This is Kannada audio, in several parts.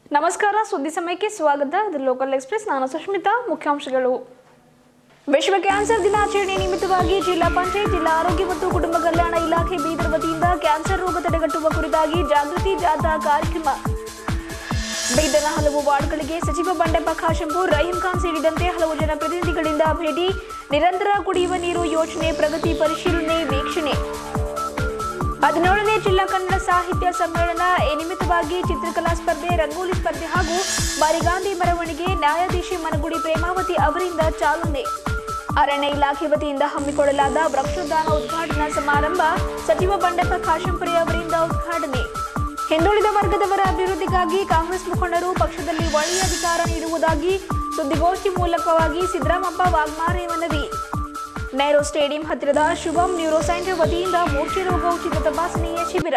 ನಮಸ್ಕಾರ ಸುದ್ದಿ ಸಮಯಕ್ಕೆ ಸ್ವಾಗತ ಇದು ಲೋಕಲ್ ಎಕ್ಸ್ಪ್ರೆಸ್ ನಾನು ಸುಷ್ಮಿತಾ ಮುಖ್ಯಾಂಶಗಳು ವಿಶ್ವ ಕ್ಯಾನ್ಸರ್ ದಿನಾಚರಣೆ ನಿಮಿತ್ತವಾಗಿ ಜಿಲ್ಲಾ ಪಂಚಾಯತ್ ಜಿಲ್ಲಾ ಆರೋಗ್ಯ ಮತ್ತು ಕುಟುಂಬ ಕಲ್ಯಾಣ ಇಲಾಖೆ ಬೀದರ್ ವತಿಯಿಂದ ಕ್ಯಾನ್ಸರ್ ರೋಗ ತಡೆಗಟ್ಟುವ ಕುರಿತಾಗಿ ಜಾಗೃತಿ ಜಾಥಾ ಕಾರ್ಯಕ್ರಮ ಬೀದರ್ನ ಹಲವು ವಾರ್ಡ್ಗಳಿಗೆ ಸಚಿವ ಬಂಡೆಪ್ಪ ಖಾಶಂಪುರ್ ರಹೀಂ ಖಾನ್ ಸೇರಿದಂತೆ ಹಲವು ಜನಪ್ರತಿನಿಧಿಗಳಿಂದ ಭೇಟಿ ನಿರಂತರ ಕುಡಿಯುವ ನೀರು ಯೋಜನೆ ಪ್ರಗತಿ ಪರಿಶೀಲನೆ ವೀಕ್ಷಣೆ ಹದಿನೇಳನೇ ಜಿಲ್ಲಾ ಕನ್ನಡ ಸಾಹಿತ್ಯ ಸಮ್ಮೇಳನ ಈ ನಿಮಿತ್ತವಾಗಿ ಚಿತ್ರಕಲಾ ಸ್ಪರ್ಧೆ ರಂಗೋಲಿ ಸ್ಪರ್ಧೆ ಹಾಗೂ ಬಾರಿಗಾಂಧಿ ಮೆರವಣಿಗೆ ನ್ಯಾಯಾಧೀಶೆ ಮನಗುಡಿ ಪ್ರೇಮಾವತಿ ಅವರಿಂದ ಚಾಲನೆ ಅರಣ್ಯ ಇಲಾಖೆ ವತಿಯಿಂದ ಹಮ್ಮಿಕೊಳ್ಳಲಾದ ವೃಕ್ಷದಾನ ಉದ್ಘಾಟನಾ ಸಮಾರಂಭ ಸಚಿವ ಬಂಡೆಪ್ಪ ಖಾಶಂಪುರಿ ಅವರಿಂದ ಉದ್ಘಾಟನೆ ಹಿಂದುಳಿದ ವರ್ಗದವರ ಅಭಿವೃದ್ಧಿಗಾಗಿ ಕಾಂಗ್ರೆಸ್ ಮುಖಂಡರು ಪಕ್ಷದಲ್ಲಿ ಒಳ್ಳೆಯ ಅಧಿಕಾರ ನೀಡುವುದಾಗಿ ಸುದ್ದಿಗೋಷ್ಠಿ ಮೂಲಕವಾಗಿ ಸಿದ್ದರಾಮಪ್ಪ ವಾಗ್ಮಾರೆ ಮನವಿ ನೆಹರು ಸ್ಟೇಡಿಯಂ ಹತ್ತಿರದ ಶುಭಂ ನ್ಯೂರೋ ಸೆಂಟರ್ ವತಿಯಿಂದ ಮೂರ್ಛೆ ರೋಗ ಉಚಿತ ತಪಾಸಣೆಯ ಶಿಬಿರ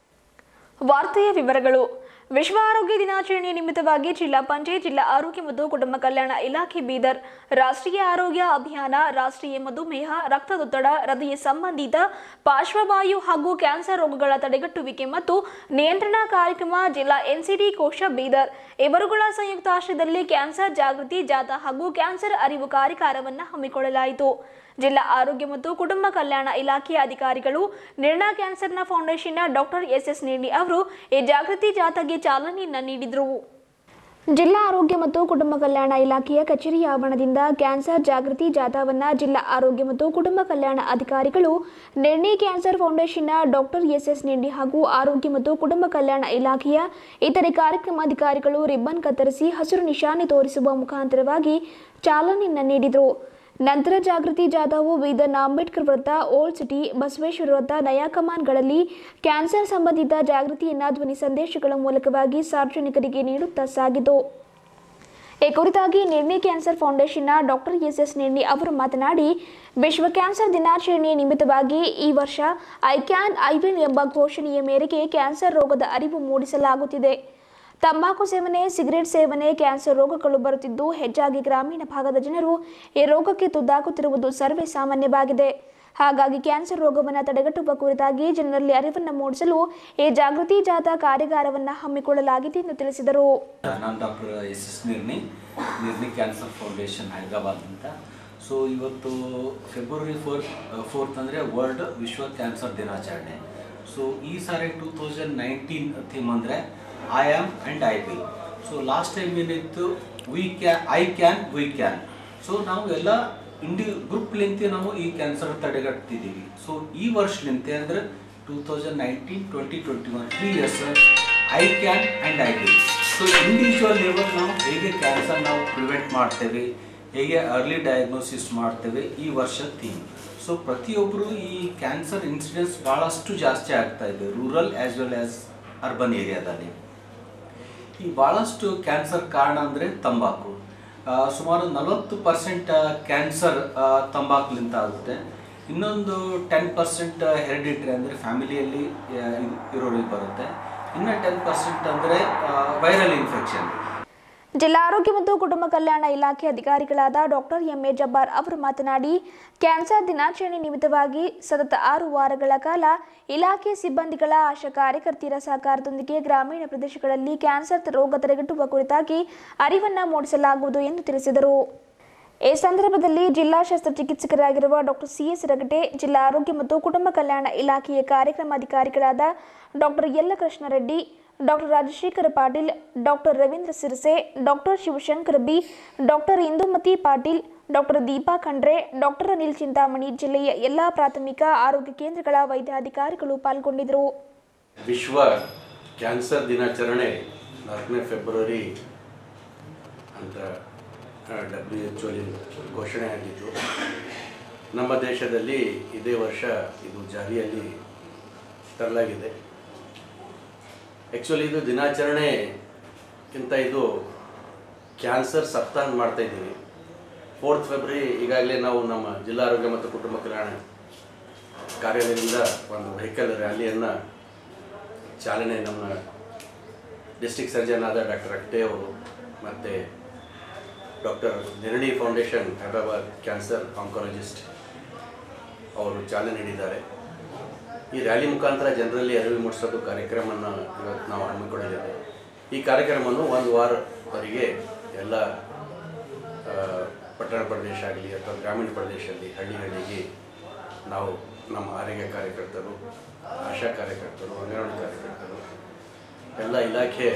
ವಾರ್ತೆಯ ವಿವರಗಳು ವಿಶ್ವ ಆರೋಗ್ಯ ದಿನಾಚರಣೆ ನಿಮಿತ್ತವಾಗಿ ಜಿಲ್ಲಾ ಪಂಚಾಯತ್ ಜಿಲ್ಲಾ ಆರೋಗ್ಯ ಮತ್ತು ಕುಟುಂಬ ಕಲ್ಯಾಣ ಇಲಾಖೆ ಬೀದರ್ ರಾಷ್ಟ್ರೀಯ ಆರೋಗ್ಯ ಅಭಿಯಾನ ರಾಷ್ಟ್ರೀಯ ಮಧುಮೇಹ ರಕ್ತದೊತ್ತಡ ಹೃದಯ ಸಂಬಂಧಿತ ಪಾರ್ಶ್ವವಾಯು ಹಾಗೂ ಕ್ಯಾನ್ಸರ್ ರೋಗಗಳ ತಡೆಗಟ್ಟುವಿಕೆ ಮತ್ತು ನಿಯಂತ್ರಣ ಕಾರ್ಯಕ್ರಮ ಜಿಲ್ಲಾ ಎನ್ಸಿಡಿ ಕೋಶ ಬೀದರ್ ಇವರುಗಳ ಸಂಯುಕ್ತ ಆಶ್ರಯದಲ್ಲಿ ಕ್ಯಾನ್ಸರ್ ಜಾಗೃತಿ ಜಾಥಾ ಹಾಗೂ ಕ್ಯಾನ್ಸರ್ ಅರಿವು ಕಾರ್ಯಕಾರವನ್ನು ಹಮ್ಮಿಕೊಳ್ಳಲಾಯಿತು ಜಿಲ್ಲಾ ಆರೋಗ್ಯ ಮತ್ತು ಕುಟುಂಬ ಕಲ್ಯಾಣ ಇಲಾಖೆಯ ಅಧಿಕಾರಿಗಳು ನಿರ್ಣಾ ಕ್ಯಾನ್ಸರ್ನ ಫೌಂಡೇಶನ್ನ ಡಾಕ್ಟರ್ ಎಸ್ ಎಸ್ ನೇಣಿ ಅವರು ಈ ಜಾಗೃತಿ ಜಾಥಾಗೆ ಚಾಲನೆಯನ್ನ ನೀಡಿದರು ಜಿಲ್ಲಾ ಆರೋಗ್ಯ ಮತ್ತು ಕುಟುಂಬ ಕಲ್ಯಾಣ ಇಲಾಖೆಯ ಕಚೇರಿ ಆವರಣದಿಂದ ಕ್ಯಾನ್ಸರ್ ಜಾಗೃತಿ ಜಾಥಾವನ್ನ ಜಿಲ್ಲಾ ಆರೋಗ್ಯ ಮತ್ತು ಕುಟುಂಬ ಕಲ್ಯಾಣ ಅಧಿಕಾರಿಗಳು ನಿರ್ಣಿ ಕ್ಯಾನ್ಸರ್ ಫೌಂಡೇಶನ್ನ ಡಾಕ್ಟರ್ ಎಸ್ ಎಸ್ ನೆಂಡಿ ಹಾಗೂ ಆರೋಗ್ಯ ಮತ್ತು ಕುಟುಂಬ ಕಲ್ಯಾಣ ಇಲಾಖೆಯ ಇತರೆ ಕಾರ್ಯಕ್ರಮಾಧಿಕಾರಿಗಳು ರಿಬ್ಬನ್ ಕತ್ತರಿಸಿ ಹಸಿರು ನಿಶಾನೆ ತೋರಿಸುವ ಮುಖಾಂತರವಾಗಿ ಚಾಲನೆಯನ್ನ ನೀಡಿದರು ನಂತರ ಜಾಗೃತಿ ಜಾಥಾವು ಬೀದರ್ನ ಅಂಬೇಡ್ಕರ್ ವೃತ್ತ ಓಲ್ಡ್ ಸಿಟಿ ಬಸವೇಶ್ವರ ವೃತ್ತ ನಯಾ ಕಮಾನ್ಗಳಲ್ಲಿ ಕ್ಯಾನ್ಸರ್ ಸಂಬಂಧಿತ ಜಾಗೃತಿಯನ್ನ ಧ್ವನಿ ಸಂದೇಶಗಳ ಮೂಲಕವಾಗಿ ಸಾರ್ವಜನಿಕರಿಗೆ ನೀಡುತ್ತಾ ಸಾಗಿತು ಈ ಕುರಿತಾಗಿ ನಿರ್ಣಯ ಕ್ಯಾನ್ಸರ್ ಫೌಂಡೇಶನ್ನ ಡಾಕ್ಟರ್ ಎಸ್ ಎಸ್ ನಿರ್ಣಿ ಅವರು ಮಾತನಾಡಿ ವಿಶ್ವ ಕ್ಯಾನ್ಸರ್ ದಿನಾಚರಣೆಯ ನಿಮಿತ್ತವಾಗಿ ಈ ವರ್ಷ ಐ ಕ್ಯಾನ್ ಐ ವಿಲ್ ಎಂಬ ಘೋಷಣೆಯ ಮೇರೆಗೆ ಕ್ಯಾನ್ಸರ್ ರೋಗದ ಅರಿವು ಮೂಡಿಸಲಾಗುತ್ತಿದೆ ತಂಬಾಕು ಸೇವನೆ ಸಿಗರೆಟ್ ಸೇವನೆ ಕ್ಯಾನ್ಸರ್ ರೋಗಗಳು ಬರುತ್ತಿದ್ದು ಹೆಚ್ಚಾಗಿ ಗ್ರಾಮೀಣ ಭಾಗದ ಜನರು ಈ ರೋಗಕ್ಕೆ ತುತ್ತಾಗುತ್ತಿರುವುದು ಸರ್ವೇ ಸಾಮಾನ್ಯವಾಗಿದೆ ಹಾಗಾಗಿ ಕ್ಯಾನ್ಸರ್ ರೋಗವನ್ನು ತಡೆಗಟ್ಟುವ ಕುರಿತಾಗಿ ಜನರಲ್ಲಿ ಅರಿವನ್ನು ಮೂಡಿಸಲು ಈ ಜಾಗೃತಿ ಜಾಥಾ ಕಾರ್ಯಾಗಾರವನ್ನು ಹಮ್ಮಿಕೊಳ್ಳಲಾಗಿದೆ ಎಂದು ತಿಳಿಸಿದರು ನಾನು doctor S S Nirni Nirni cancer foundation Hyderabad ಅಂತ ಸೊ ಇವತ್ತು ಫೆಬ್ರವರಿ ಫೋರ್ ಫೋರ್ತ್ ಅಂದರೆ ವರ್ಲ್ಡ್ ವಿಶ್ವ ಕ್ಯಾನ್ಸರ್ ದಿನಾಚರಣೆ ಸೊ ಈ ಸಾರಿ ಟೂ ತೌಸಂಡ್ ನೈನ್ಟೀನ್ ಥೀಮ್ ಅಂದರೆ I am and I will so last time ಏನಿತ್ತು we can I can we can so ನಾವು ಎಲ್ಲ ಇಂಡಿ ಗ್ರೂಪ್ಲಿಂತೆ ನಾವು ಈ ಕ್ಯಾನ್ಸರ್ ತಡೆಗಟ್ತಿದ್ದೀವಿ ಸೊ ಈ ವರ್ಷಲಿಂತೆ ಅಂದರೆ two thousand nineteen twenty twenty one three years I can and I will so individual level ನಾವು ಹೇಗೆ ಕ್ಯಾನ್ಸರ್ ನಾವು ಪ್ರಿವೆಂಟ್ ಮಾಡ್ತೇವೆ ಹೇಗೆ ಅರ್ಲಿ ಡಯಾಗ್ನೋಸಿಸ್ ಮಾಡ್ತೇವೆ ಈ ವರ್ಷ ಥೀಮ್ ಸೊ ಪ್ರತಿಯೊಬ್ಬರು ಈ ಕ್ಯಾನ್ಸರ್ ಇನ್ಸಿಡೆನ್ಸ್ ಭಾಳಷ್ಟು ಜಾಸ್ತಿ ಆಗ್ತಾ ಇದೆ rural as well as urban ಏರಿಯಾದಲ್ಲಿ ಈ ಭಾಳಷ್ಟು ಕ್ಯಾನ್ಸರ್ ಕಾರಣ ಅಂದರೆ ತಂಬಾಕು ಆ, ಸುಮಾರು ನಲವತ್ತು ಪರ್ಸೆಂಟ್ ಕ್ಯಾನ್ಸರ್ ತಂಬಾಕುಲಿಂದ ಆಗುತ್ತೆ ಇನ್ನೊಂದು ಟೆನ್ ಪರ್ಸೆಂಟ್ ಹೆರಿಡಿಟ್ರಿ ಅಂದರೆ ಫ್ಯಾಮಿಲಿಯಲ್ಲಿ ಇರೋರಿಗೆ ಬರುತ್ತೆ ಇನ್ನು ಟೆನ್ ಪರ್ಸೆಂಟ್ ಅಂದರೆ ವೈರಲ್ ಇನ್ಫೆಕ್ಷನ್ ಜಿಲ್ಲಾ ಆರೋಗ್ಯ ಮತ್ತು ಕುಟುಂಬ ಕಲ್ಯಾಣ ಇಲಾಖೆ ಅಧಿಕಾರಿಗಳಾದ ಡಾಕ್ಟರ್ ಎಂ ಎ ಜಬ್ಬಾರ್ ಅವರು ಮಾತನಾಡಿ ಕ್ಯಾನ್ಸರ್ ದಿನಾಚರಣೆ ನಿಮಿತ್ತವಾಗಿ ಸತತ ಆರು ವಾರಗಳ ಕಾಲ ಇಲಾಖೆ ಸಿಬ್ಬಂದಿಗಳ ಆಶಾ ಕಾರ್ಯಕರ್ತೆಯರ ಸಹಕಾರದೊಂದಿಗೆ ಗ್ರಾಮೀಣ ಪ್ರದೇಶಗಳಲ್ಲಿ ಕ್ಯಾನ್ಸರ್ ರೋಗ ತಡೆಗಟ್ಟುವ ಕುರಿತಾಗಿ ಅರಿವನ್ನು ಮೂಡಿಸಲಾಗುವುದು ಎಂದು ತಿಳಿಸಿದರು ಈ ಸಂದರ್ಭದಲ್ಲಿ ಜಿಲ್ಲಾ ಶಸ್ತ್ರಚಿಕಿತ್ಸಕರಾಗಿರುವ ಡಾಕ್ಟರ್ ಸಿಎಸ್ ರಗಟೆ ಜಿಲ್ಲಾ ಆರೋಗ್ಯ ಮತ್ತು ಕುಟುಂಬ ಕಲ್ಯಾಣ ಇಲಾಖೆಯ ಕಾರ್ಯಕ್ರಮಾಧಿಕಾರಿಗಳಾದ doctor Yallakrishna Reddy doctor Rajashekhara Patil doctor Ravindra Sirase doctor Shivashankar B doctor Indumati Patil doctor Deepa Khandre doctor Anil Chintamani ಜಿಲ್ಲೆಯ ಎಲ್ಲ ಪ್ರಾಥಮಿಕ ಆರೋಗ್ಯ ಕೇಂದ್ರಗಳ ವೈದ್ಯಾಧಿಕಾರಿಗಳು ಪಾಲ್ಗೊಂಡಿದ್ದರು ವಿಶ್ವ ಕ್ಯಾನ್ಸರ್ ದಿನಾಚರಣೆ ನಾಲ್ಕನೇ ಫೆಬ್ರವರಿ ಅಂತ ಡಬ್ಲ್ಯೂ ಎಚ್ ಒಲಿ ಘೋಷಣೆ ಆಗಿದ್ದು ನಮ್ಮ ದೇಶದಲ್ಲಿ ಇದೇ ವರ್ಷ ಇದು ಜಾರಿಯಲ್ಲಿ ತರಲಾಗಿದೆ ಆ್ಯಕ್ಚುಲಿ ಇದು ದಿನಾಚರಣೆಗಿಂತ ಇದು ಕ್ಯಾನ್ಸರ್ ಸಪ್ತಾಹ ಮಾಡ್ತಾ ಇದ್ದೀವಿ ಫೋರ್ತ್ ಫೆಬ್ರವರಿ ಈಗಾಗಲೇ ನಾವು ನಮ್ಮ ಜಿಲ್ಲಾ ಆರೋಗ್ಯ ಮತ್ತು ಕುಟುಂಬ ಕಲ್ಯಾಣ ಕಾರ್ಯಾಲಯದಿಂದ ಒಂದು ವೆಹಿಕಲ್ ರ್ಯಾಲಿಯನ್ನು ಚಾಲನೆ ನಮ್ಮ ಡಿಸ್ಟಿಕ್ ಸರ್ಜನ್ ಆದ ಡಾಕ್ಟರ್ ಅಕ್ಟೆ ಅವರು ಮತ್ತು doctor Nirni foundation Hyderabad cancer oncologist ಅವರು ಚಾಲನೆ ನೀಡಿದ್ದಾರೆ ಈ ರ್ಯಾಲಿ ಮುಖಾಂತರ ಜನರಲ್ಲಿ ಅರಿವು ಮೂಡಿಸೋದು ಕಾರ್ಯಕ್ರಮವನ್ನು ಇವತ್ತು ನಾವು ಹಮ್ಮಿಕೊಂಡಿದ್ದೇವೆ ಈ ಕಾರ್ಯಕ್ರಮವನ್ನು ಒಂದು ವಾರವರೆಗೆ ಎಲ್ಲ ಆ, ಪಟ್ಟಣ ಪ್ರದೇಶ ಆಗಲಿ ಅಥವಾ ಗ್ರಾಮೀಣ ಪ್ರದೇಶದಲ್ಲಿ ಹಳ್ಳಿ ಹಳ್ಳಿಗೆ ನಾವು ನಮ್ಮ ಆರೋಗ್ಯ ಕಾರ್ಯಕರ್ತರು ಆಶಾ ಕಾರ್ಯಕರ್ತರು ಅಂಗನವಾಡಿ ಕಾರ್ಯಕರ್ತರು ಎಲ್ಲ ಇಲಾಖೆ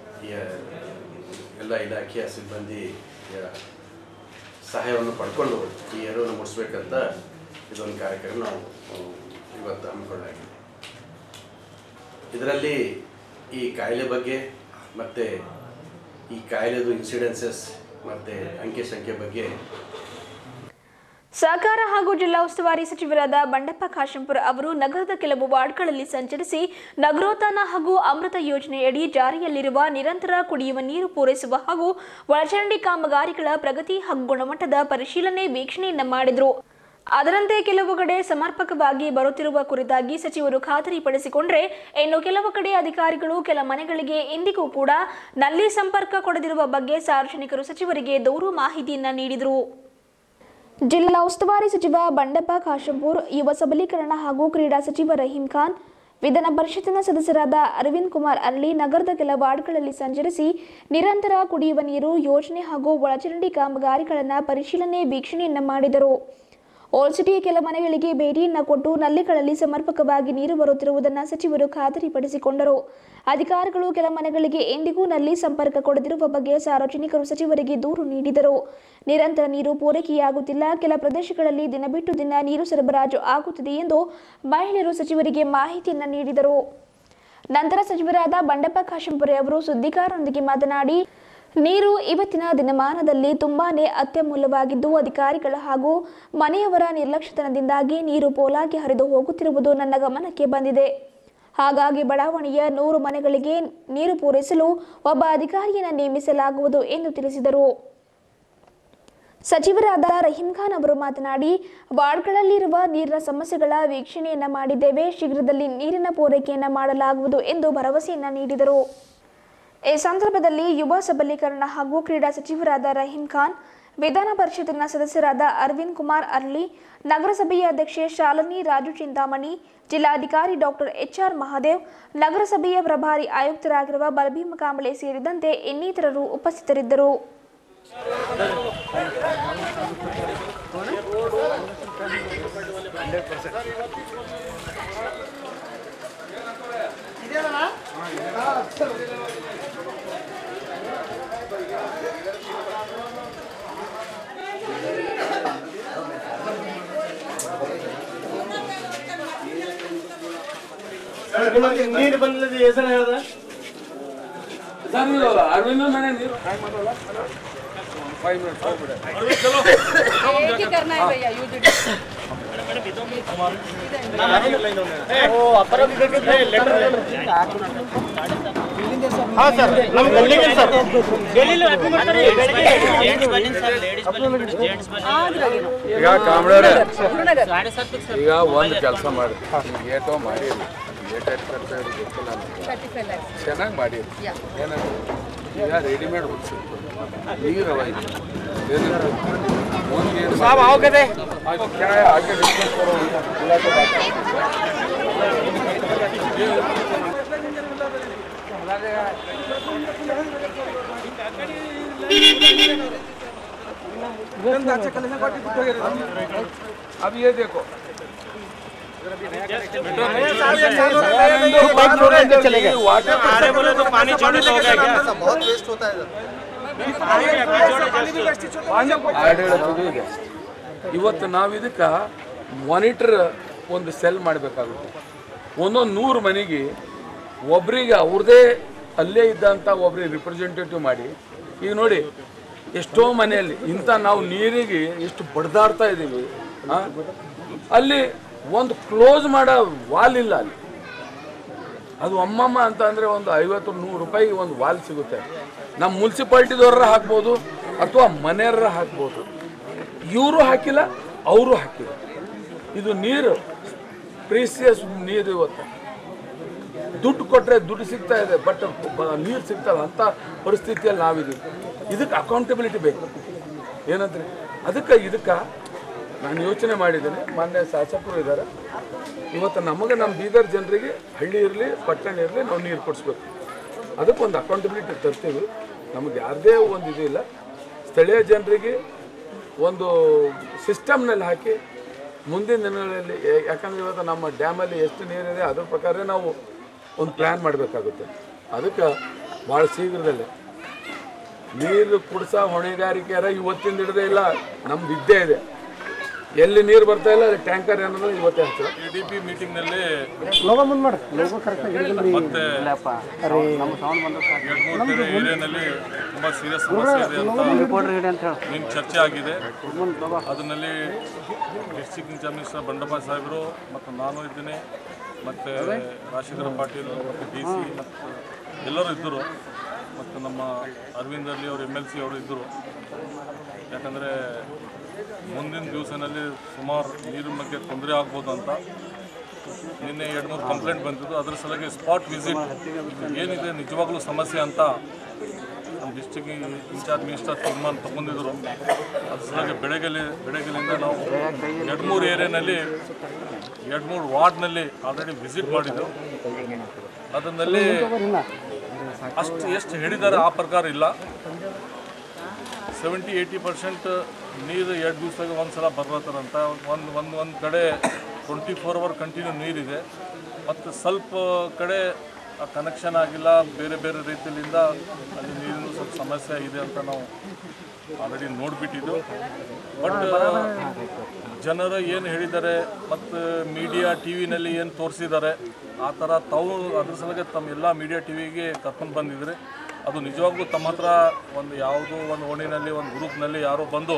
ಎಲ್ಲ ಇಲಾಖೆಯ ಸಿಬ್ಬಂದಿಯ ಸಹಾಯವನ್ನು ಪಡ್ಕೊಂಡು ಈ ಎರವನ್ನು ಮುಡಿಸ್ಬೇಕಂತ ಇದೊಂದು ಕಾರ್ಯಕ್ರಮ ನಾವು ಆ, ಇವತ್ತು ಹಮ್ಮಿಕೊಳ್ಳಾಗಿದೆ ಇದರಲ್ಲಿ ಈ ಕಾಯಿಲೆ ಬಗ್ಗೆ ಮತ್ತು ಈ ಕಾಯಿಲೆದು ಇನ್ಸಿಡೆನ್ಸಸ್ ಮತ್ತು ಅಂಕೆ ಸಂಖ್ಯೆ ಬಗ್ಗೆ ಸಹಕಾರ ಹಾಗೂ ಜಿಲ್ಲಾ ಉಸ್ತುವಾರಿ ಸಚಿವರಾದ ಬಂಡಪ್ಪ ಕಾಶಂಪುರ ಅವರು ನಗರದ ಕೆಲವು ವಾರ್ಡ್ಗಳಲ್ಲಿ ಸಂಚರಿಸಿ ನಗರೋತ್ಥಾನ ಹಾಗೂ ಅಮೃತ ಯೋಜನೆಯಡಿ ಜಾರಿಯಲ್ಲಿರುವ ನಿರಂತರ ಕುಡಿಯುವ ನೀರು ಪೂರೈಸುವ ಹಾಗೂ ಒಳಚರಂಡಿ ಕಾಮಗಾರಿಗಳ ಪ್ರಗತಿ ಹಾಗೂ ಗುಣಮಟ್ಟದ ಪರಿಶೀಲನೆ ವೀಕ್ಷಣೆಯನ್ನ ಮಾಡಿದರು ಅದರಂತೆ ಕೆಲವು ಕಡೆ ಸಮರ್ಪಕವಾಗಿ ಬರುತ್ತಿರುವ ಕುರಿತಾಗಿ ಸಚಿವರು ಖಾತರಿಪಡಿಸಿಕೊಂಡ್ರೆ ಇನ್ನು ಕೆಲವು ಕಡೆ ಅಧಿಕಾರಿಗಳು ಕೆಲ ಮನೆಗಳಿಗೆ ಇಂದಿಗೂ ಕೂಡ ನಲ್ಲಿ ಸಂಪರ್ಕ ಕೊಡದಿರುವ ಬಗ್ಗೆ ಸಾರ್ವಜನಿಕರು ಸಚಿವರಿಗೆ ದೂರು ಮಾಹಿತಿಯನ್ನ ನೀಡಿದರು ಜಿಲ್ಲಾ ಉಸ್ತುವಾರಿ ಸಚಿವ ಬಂಡಪ್ಪ ಕಾಶಂಪುರ್ ಯುವ ಸಬಲೀಕರಣ ಹಾಗೂ ಕ್ರೀಡಾ ಸಚಿವ ರಹೀಂ ಖಾನ್ ವಿಧಾನ ಪರಿಷತ್ತಿನ ಸದಸ್ಯರಾದ ಅರವಿಂದ್ ಕುಮಾರ್ ಅರಳಿ ನಗರದ ಕೆಲ ವಾರ್ಡ್ಗಳಲ್ಲಿ ಸಂಚರಿಸಿ ನಿರಂತರ ಕುಡಿಯುವ ನೀರು ಯೋಜನೆ ಹಾಗೂ ಒಳಚರಂಡಿ ಕಾಮಗಾರಿಗಳನ್ನು ಪರಿಶೀಲನೆ ವೀಕ್ಷಣೆಯನ್ನ ಮಾಡಿದರು ಓಲ್ಡ್ ಸಿಟಿಯ ಕೆಲ ಮನೆಗಳಿಗೆ ಭೇಟಿಯನ್ನ ಕೊಟ್ಟು ನಲ್ಲಿಗಳಲ್ಲಿ ಸಮರ್ಪಕವಾಗಿ ನೀರು ಬರುತ್ತಿರುವುದನ್ನು ಸಚಿವರು ಖಾತರಿಪಡಿಸಿಕೊಂಡರು ಅಧಿಕಾರಿಗಳು ಕೆಲ ಮನೆಗಳಿಗೆ ಎಂದಿಗೂ ನಲ್ಲಿ ಸಂಪರ್ಕ ಕೊಡದಿರುವ ಬಗ್ಗೆ ಸಾರ್ವಜನಿಕರು ಸಚಿವರಿಗೆ ದೂರು ನೀಡಿದರು ನಿರಂತರ ನೀರು ಪೂರೈಕೆಯಾಗುತ್ತಿಲ್ಲ ಕೆಲ ಪ್ರದೇಶಗಳಲ್ಲಿ ದಿನ ಬಿಟ್ಟು ದಿನ ನೀರು ಸರಬರಾಜು ಆಗುತ್ತಿದೆ ಎಂದು ಮಹಿಳೆಯರು ಸಚಿವರಿಗೆ ಮಾಹಿತಿಯನ್ನ ನೀಡಿದರು ನಂತರ ಸಚಿವರಾದ ಬಂಡಪ್ಪ ಕಾಶಂಪುರೆ ಅವರು ಸುದ್ದಿಗಾರರೊಂದಿಗೆ ಮಾತನಾಡಿ ನೀರು ಇವತ್ತಿನ ದಿನಮಾನದಲ್ಲಿ ತುಂಬಾನೇ ಅತ್ಯಮೂಲ್ಯವಾಗಿದ್ದು ಅಧಿಕಾರಿಗಳ ಹಾಗೂ ಮನೆಯವರ ನಿರ್ಲಕ್ಷ್ಯತನದಿಂದಾಗಿ ನೀರು ಪೋಲಾಗಿ ಹರಿದು ಹೋಗುತ್ತಿರುವುದು ನನ್ನ ಗಮನಕ್ಕೆ ಬಂದಿದೆ ಹಾಗಾಗಿ ಬಡಾವಣೆಯ ನೂರು ಮನೆಗಳಿಗೆ ನೀರು ಪೂರೈಸಲು ಒಬ್ಬ ಅಧಿಕಾರಿಯನ್ನು ನೇಮಿಸಲಾಗುವುದು ಎಂದು ತಿಳಿಸಿದರು ಸಚಿವರಾದ ರಹೀಂ ಖಾನ್ ಅವರು ಮಾತನಾಡಿ ವಾರ್ಡ್ಗಳಲ್ಲಿರುವ ನೀರಿನ ಸಮಸ್ಯೆಗಳ ವೀಕ್ಷಣೆಯನ್ನ ಮಾಡಿದ್ದೇವೆ ಶೀಘ್ರದಲ್ಲಿ ನೀರಿನ ಪೂರೈಕೆಯನ್ನ ಮಾಡಲಾಗುವುದು ಎಂದು ಭರವಸೆಯನ್ನ ನೀಡಿದರು ಈ ಸಂದರ್ಭದಲ್ಲಿ ಯುವ ಸಬಲೀಕರಣ ಹಾಗೂ ಕ್ರೀಡಾ ಸಚಿವರಾದ ರಹೀಂ ಖಾನ್ ವಿಧಾನ ಪರಿಷತ್ತಿನ ಸದಸ್ಯರಾದ ಅರವಿಂದ್ ಕುಮಾರ್ ಅರ್ಲಿ ನಗರಸಭೆಯ ಅಧ್ಯಕ್ಷೆ ಶಾಲಿನಿ ರಾಜು ಚಿಂತಾಮಣಿ ಜಿಲ್ಲಾಧಿಕಾರಿ ಡಾಕ್ಟರ್ ಎಚ್ಆರ್ ಮಹಾದೇವ್ ನಗರಸಭೆಯ ಪ್ರಭಾರಿ ಆಯುಕ್ತರಾಗಿರುವ ಬಲಭೀಮ ಕಾಂಬಳೆ ಸೇರಿದಂತೆ ಇನ್ನಿತರರು ಉಪಸ್ಥಿತರಿದ್ದರು ನೀರು ಬಂದಿಲ್ಲ ಹೆಸರು ಹೇಳ್ದ ಸರ್ ನೀವು ಅರವಿಂದ ಮನೆ ನೀರು एक ही करना है भैया यूज ಹಾ ಸರ್ ನಮ್ಮ ಗಲ್ಲಿಗೆ ಸರ್ ಈಗ ಕಾಮಡವ್ರೆ ಈಗ ಒಂದು ಕೆಲಸ ಮಾಡಿ ಏಟೋ ಮಾಡಿ ಏಟ್ ಏಟ್ ಖರ್ಚು ಆಗಿದೆ ಗೊತ್ತಿಲ್ಲ ನನಗೆ. ಚೆನ್ನಾಗಿ ಮಾಡಿ ಏನಂದ್ರೆ ಈಗ ರೆಡಿಮೇಡ್ ಹುಡ್ಸಿ ನೀರು ಅವ ಈಗ. ಏನಂದ್ರೆ ಒಂದು ಏನು ಸಾಬ್ आओ कहते ಆಯ್ತು, ಕೆಳಗೆ ಹಾಕಿ ಡಿಸ್ಕಸ್ ಕೊಡೋ ಇಲ್ಲ तो बात है। अब ये देखो पाइप छोड़ के चले गए वाटर अरे बोले तो पानी छोड़ने लगे क्या बहुत वेस्ट होता है ಹಾಡು ಹೇಳೋದು ಈಗ ಇವತ್ತು ನಾವು ಇದಕ್ಕೆ ಮಾನಿಟರ್ ಒಂದು ಸೆಲ್ ಮಾಡಬೇಕಾಗುತ್ತೆ ಒಂದೊಂದು ನೂರು ಮನೆಗೆ ಒಬ್ರಿಗೆ ಅವ್ರದ್ದೇ ಅಲ್ಲೇ ಇದ್ದಂಥ ಒಬ್ರಿಗೆ ರಿಪ್ರೆಸೆಂಟೇಟಿವ್ ಮಾಡಿ ಈಗ ನೋಡಿ ಎಷ್ಟೋ ಮನೆಯಲ್ಲಿ ಇಂಥ ನಾವು ನೀರಿಗೆ ಎಷ್ಟು ಬಡ್ದಾಡ್ತಾ ಇದ್ದೀವಿ ಆ? ಅಲ್ಲಿ ಒಂದು ಕ್ಲೋಸ್ ಮಾಡೋ ವಾಲ್ ಇಲ್ಲ ಅಲ್ಲಿ ಅದು ಅಮ್ಮಮ್ಮ ಅಂತ ಅಂದರೆ ಒಂದು ಐವತ್ತು ನೂರು ರೂಪಾಯಿಗೆ ಒಂದು ವಾಲ್ ಸಿಗುತ್ತೆ ನಮ್ಮ ಮುನ್ಸಿಪಾಲ್ಟಿದವ್ರ ಹಾಕ್ಬೋದು ಅಥವಾ ಮನೆಯವರ ಹಾಕ್ಬೋದು ಇವರು ಹಾಕಿಲ್ಲ ಅವರು ಹಾಕಿಲ್ಲ ಇದು ನೀರು ಪ್ರೀಸಿಯಸ್ ನೀರು ಇವತ್ತು ದುಡ್ಡು ಕೊಟ್ಟರೆ ದುಡ್ಡು ಸಿಗ್ತಾ ಇದೆ ಬಟ್ ನೀರು ಸಿಗ್ತಲ್ಲ ಅಂಥ ಪರಿಸ್ಥಿತಿಯಲ್ಲಿ ನಾವಿದ್ದೀವಿ ಇದಕ್ಕೆ ಅಕೌಂಟಬಿಲಿಟಿ ಬೇಕು ಏನಂದ್ರೆ ಅದಕ್ಕೆ ಇದಕ್ಕೆ ನಾನು ಯೋಚನೆ ಮಾಡಿದ್ದೇನೆ ಮಾನ್ಯ ಶಾಸಕರು ಇದ್ದಾರೆ ಇವತ್ತು ನಮಗೆ ನಮ್ಮ ಬೀದರ್ ಜನರಿಗೆ ಹಳ್ಳಿ ಇರಲಿ ಪಟ್ಟಣ ಇರಲಿ ನಾವು ನೀರು ಕೊಡಿಸ್ಬೇಕು ಅದಕ್ಕೊಂದು ಅಕೌಂಟಬಿಲಿಟಿ ತರ್ತೀವಿ ನಮ್ಗೆ ಯಾರದೇ ಒಂದು ಇದು ಇಲ್ಲ ಸ್ಥಳೀಯ ಜನರಿಗೆ ಒಂದು ಸಿಸ್ಟಮ್ನಲ್ಲಿ ಹಾಕಿ ಮುಂದಿನ ದಿನಗಳಲ್ಲಿ ಯಾ- ಯಾಕಂದ್ರೆ ಇವತ್ತು ನಮ್ಮ ಡ್ಯಾಮಲ್ಲಿ ಎಷ್ಟು ನೀರಿದೆ ಅದ್ರ ಪ್ರಕಾರ ನಾವು ಒಂದು ಪ್ಲ್ಯಾನ್ ಮಾಡಬೇಕಾಗುತ್ತೆ ಅದಕ್ಕೆ ಭಾಳ ಶೀಘ್ರದಲ್ಲೇ ನೀರು ಕುಡ್ಸ ಹೊಣೆಗಾರಿಕೆಯರ ಇವತ್ತಿಂದ ಹಿಡಿದೇ ಇಲ್ಲ ನಮ್ದು ಇದ್ದೇ ಇದೆ ಎಲ್ಲಿ ನೀರು ಬರ್ತಾ ಇಲ್ಲ ಅಲ್ಲಿ ಟ್ಯಾಂಕರ್ ಏನಂದ್ರೆ ಇವತ್ತೇ ಹಚ್ಚ ಇ ಡಿ ಪಿ ಮೀಟಿಂಗ್ನಲ್ಲಿ ಲೋಗೋ ಮುಂದ್ ಮಾಡ್ರಿ ಲೋಗೋ ಕರೆಕ್ಟ್ ಆಗಿರಲ್ರಿ ಮತ್ತೆ ಎರಡ್ಮೂರು ಬೇರೆ ಏರಿಯಾನಲ್ಲಿ ತುಂಬಾ ಸೀರಿಯಸ್ ಸಮಸ್ಯೆ ಇದೆ ಅಂತ ನಿಮ್ ಚರ್ಚೆ ಆಗಿದೆ ಅದರಲ್ಲಿ ಡಿಸ್ಟ್ರಿಕ್ಟ್ ಇನ್ಚಾರ್ಜ್ ಮಿನಿಸ್ಟರ್ ಬಂಡಪ್ಪ ಸಾಹೇಬರು ಮತ್ತು ನಾನು ಇದ್ದೀನಿ ಮತ್ತು ರಾಜಶೇಖರ ಪಾಟೀಲ್ ಮತ್ತು ಡಿ ಸಿ ಮತ್ತು ಎಲ್ಲರೂ ಇದ್ದರು ಮತ್ತು ನಮ್ಮ ಅರವಿಂದ್ ಅಲ್ಲಿ ಅವರು ಎಮ್ ಎಲ್ ಸಿ ಅವರು ಇದ್ದರು ಯಾಕಂದರೆ ಮುಂದಿನ ದಿವಸದಲ್ಲಿ ಸುಮಾರು ನೀರಿನ ಬಗ್ಗೆ ತೊಂದರೆ ಆಗ್ಬೋದು ಅಂತ ನಿನ್ನೆ ಎರಡು ಮೂರು ಕಂಪ್ಲೇಂಟ್ ಬಂದಿದ್ದು ಅದ್ರ ಸಲುವಾಗಿ ಸ್ಪಾಟ್ ವಿಸಿಟ್ ಏನಿದೆ ನಿಜವಾಗ್ಲೂ ಸಮಸ್ಯೆ ಅಂತ ನಮ್ಮ ಡಿಸ್ಟಿಕ್ ಇನ್ಚಾರ್ಜ್ ಮಿನಿಸ್ಟರ್ ತೀರ್ಮಾನ ತಗೊಂಡಿದ್ರು ಅದ್ರ ಸಲುವಾಗಿ ಬೆಳಗ್ಗೆಲಿ ಬೆಳಗ್ಗೆಲಿಂದ ನಾವು ಎರಡು ಮೂರು ಏರಿಯಾನಲ್ಲಿ ಎರಡು ಮೂರು ವಾರ್ಡ್ನಲ್ಲಿ ಆಲ್ರೆಡಿ ವಿಸಿಟ್ ಮಾಡಿದ್ದು ಅದರಲ್ಲಿ ಅಷ್ಟು ಎಷ್ಟು ಹೇಳಿದ್ದಾರೆ ಆ ಪ್ರಕಾರ ಇಲ್ಲ ಸೆವೆಂಟಿ ಏಯ್ಟಿ ಪರ್ಸೆಂಟ್ ನೀರು ಎರಡು ದಿವಸದಾಗ ಒಂದು ಸಲ ಬರ್ಲತ್ತಾರಂತ ಒಂದು ಒಂದು ಒಂದು ಕಡೆ ಟ್ವೆಂಟಿ ಫೋರ್ ಅವರ್ ಕಂಟಿನ್ಯೂ ನೀರಿದೆ ಮತ್ತು ಸ್ವಲ್ಪ ಕಡೆ ಕನೆಕ್ಷನ್ ಆಗಿಲ್ಲ ಬೇರೆ ಬೇರೆ ರೀತಿಯಿಂದ ಅಲ್ಲಿ ನೀರಿನ ಸ್ವಲ್ಪ ಸಮಸ್ಯೆ ಇದೆ ಅಂತ ನಾವು ಆಲ್ರೆಡಿ ನೋಡಿಬಿಟ್ಟಿದ್ದು ಬಟ್ ಜನರು ಏನು ಹೇಳಿದ್ದಾರೆ ಮತ್ತು ಮೀಡಿಯಾ ಟಿ ವಿನಲ್ಲಿ ಏನು ತೋರಿಸಿದ್ದಾರೆ ಆ ಥರ ತಾವು ಅದ್ರ ಸಲುವಾಗಿ ತಮ್ಮ ಎಲ್ಲ ಮೀಡಿಯಾ ಟಿ ವಿಗೆ ಕರ್ಕೊಂಡು ಬಂದಿದ್ರೆ ಅದು ನಿಜವಾಗ್ಲೂ ತಮ್ಮ ಹತ್ರ ಒಂದು ಯಾವುದೋ ಒಂದು ಓಣಿನಲ್ಲಿ ಒಂದು ಗ್ರೂಪ್ನಲ್ಲಿ ಯಾರೋ ಬಂದು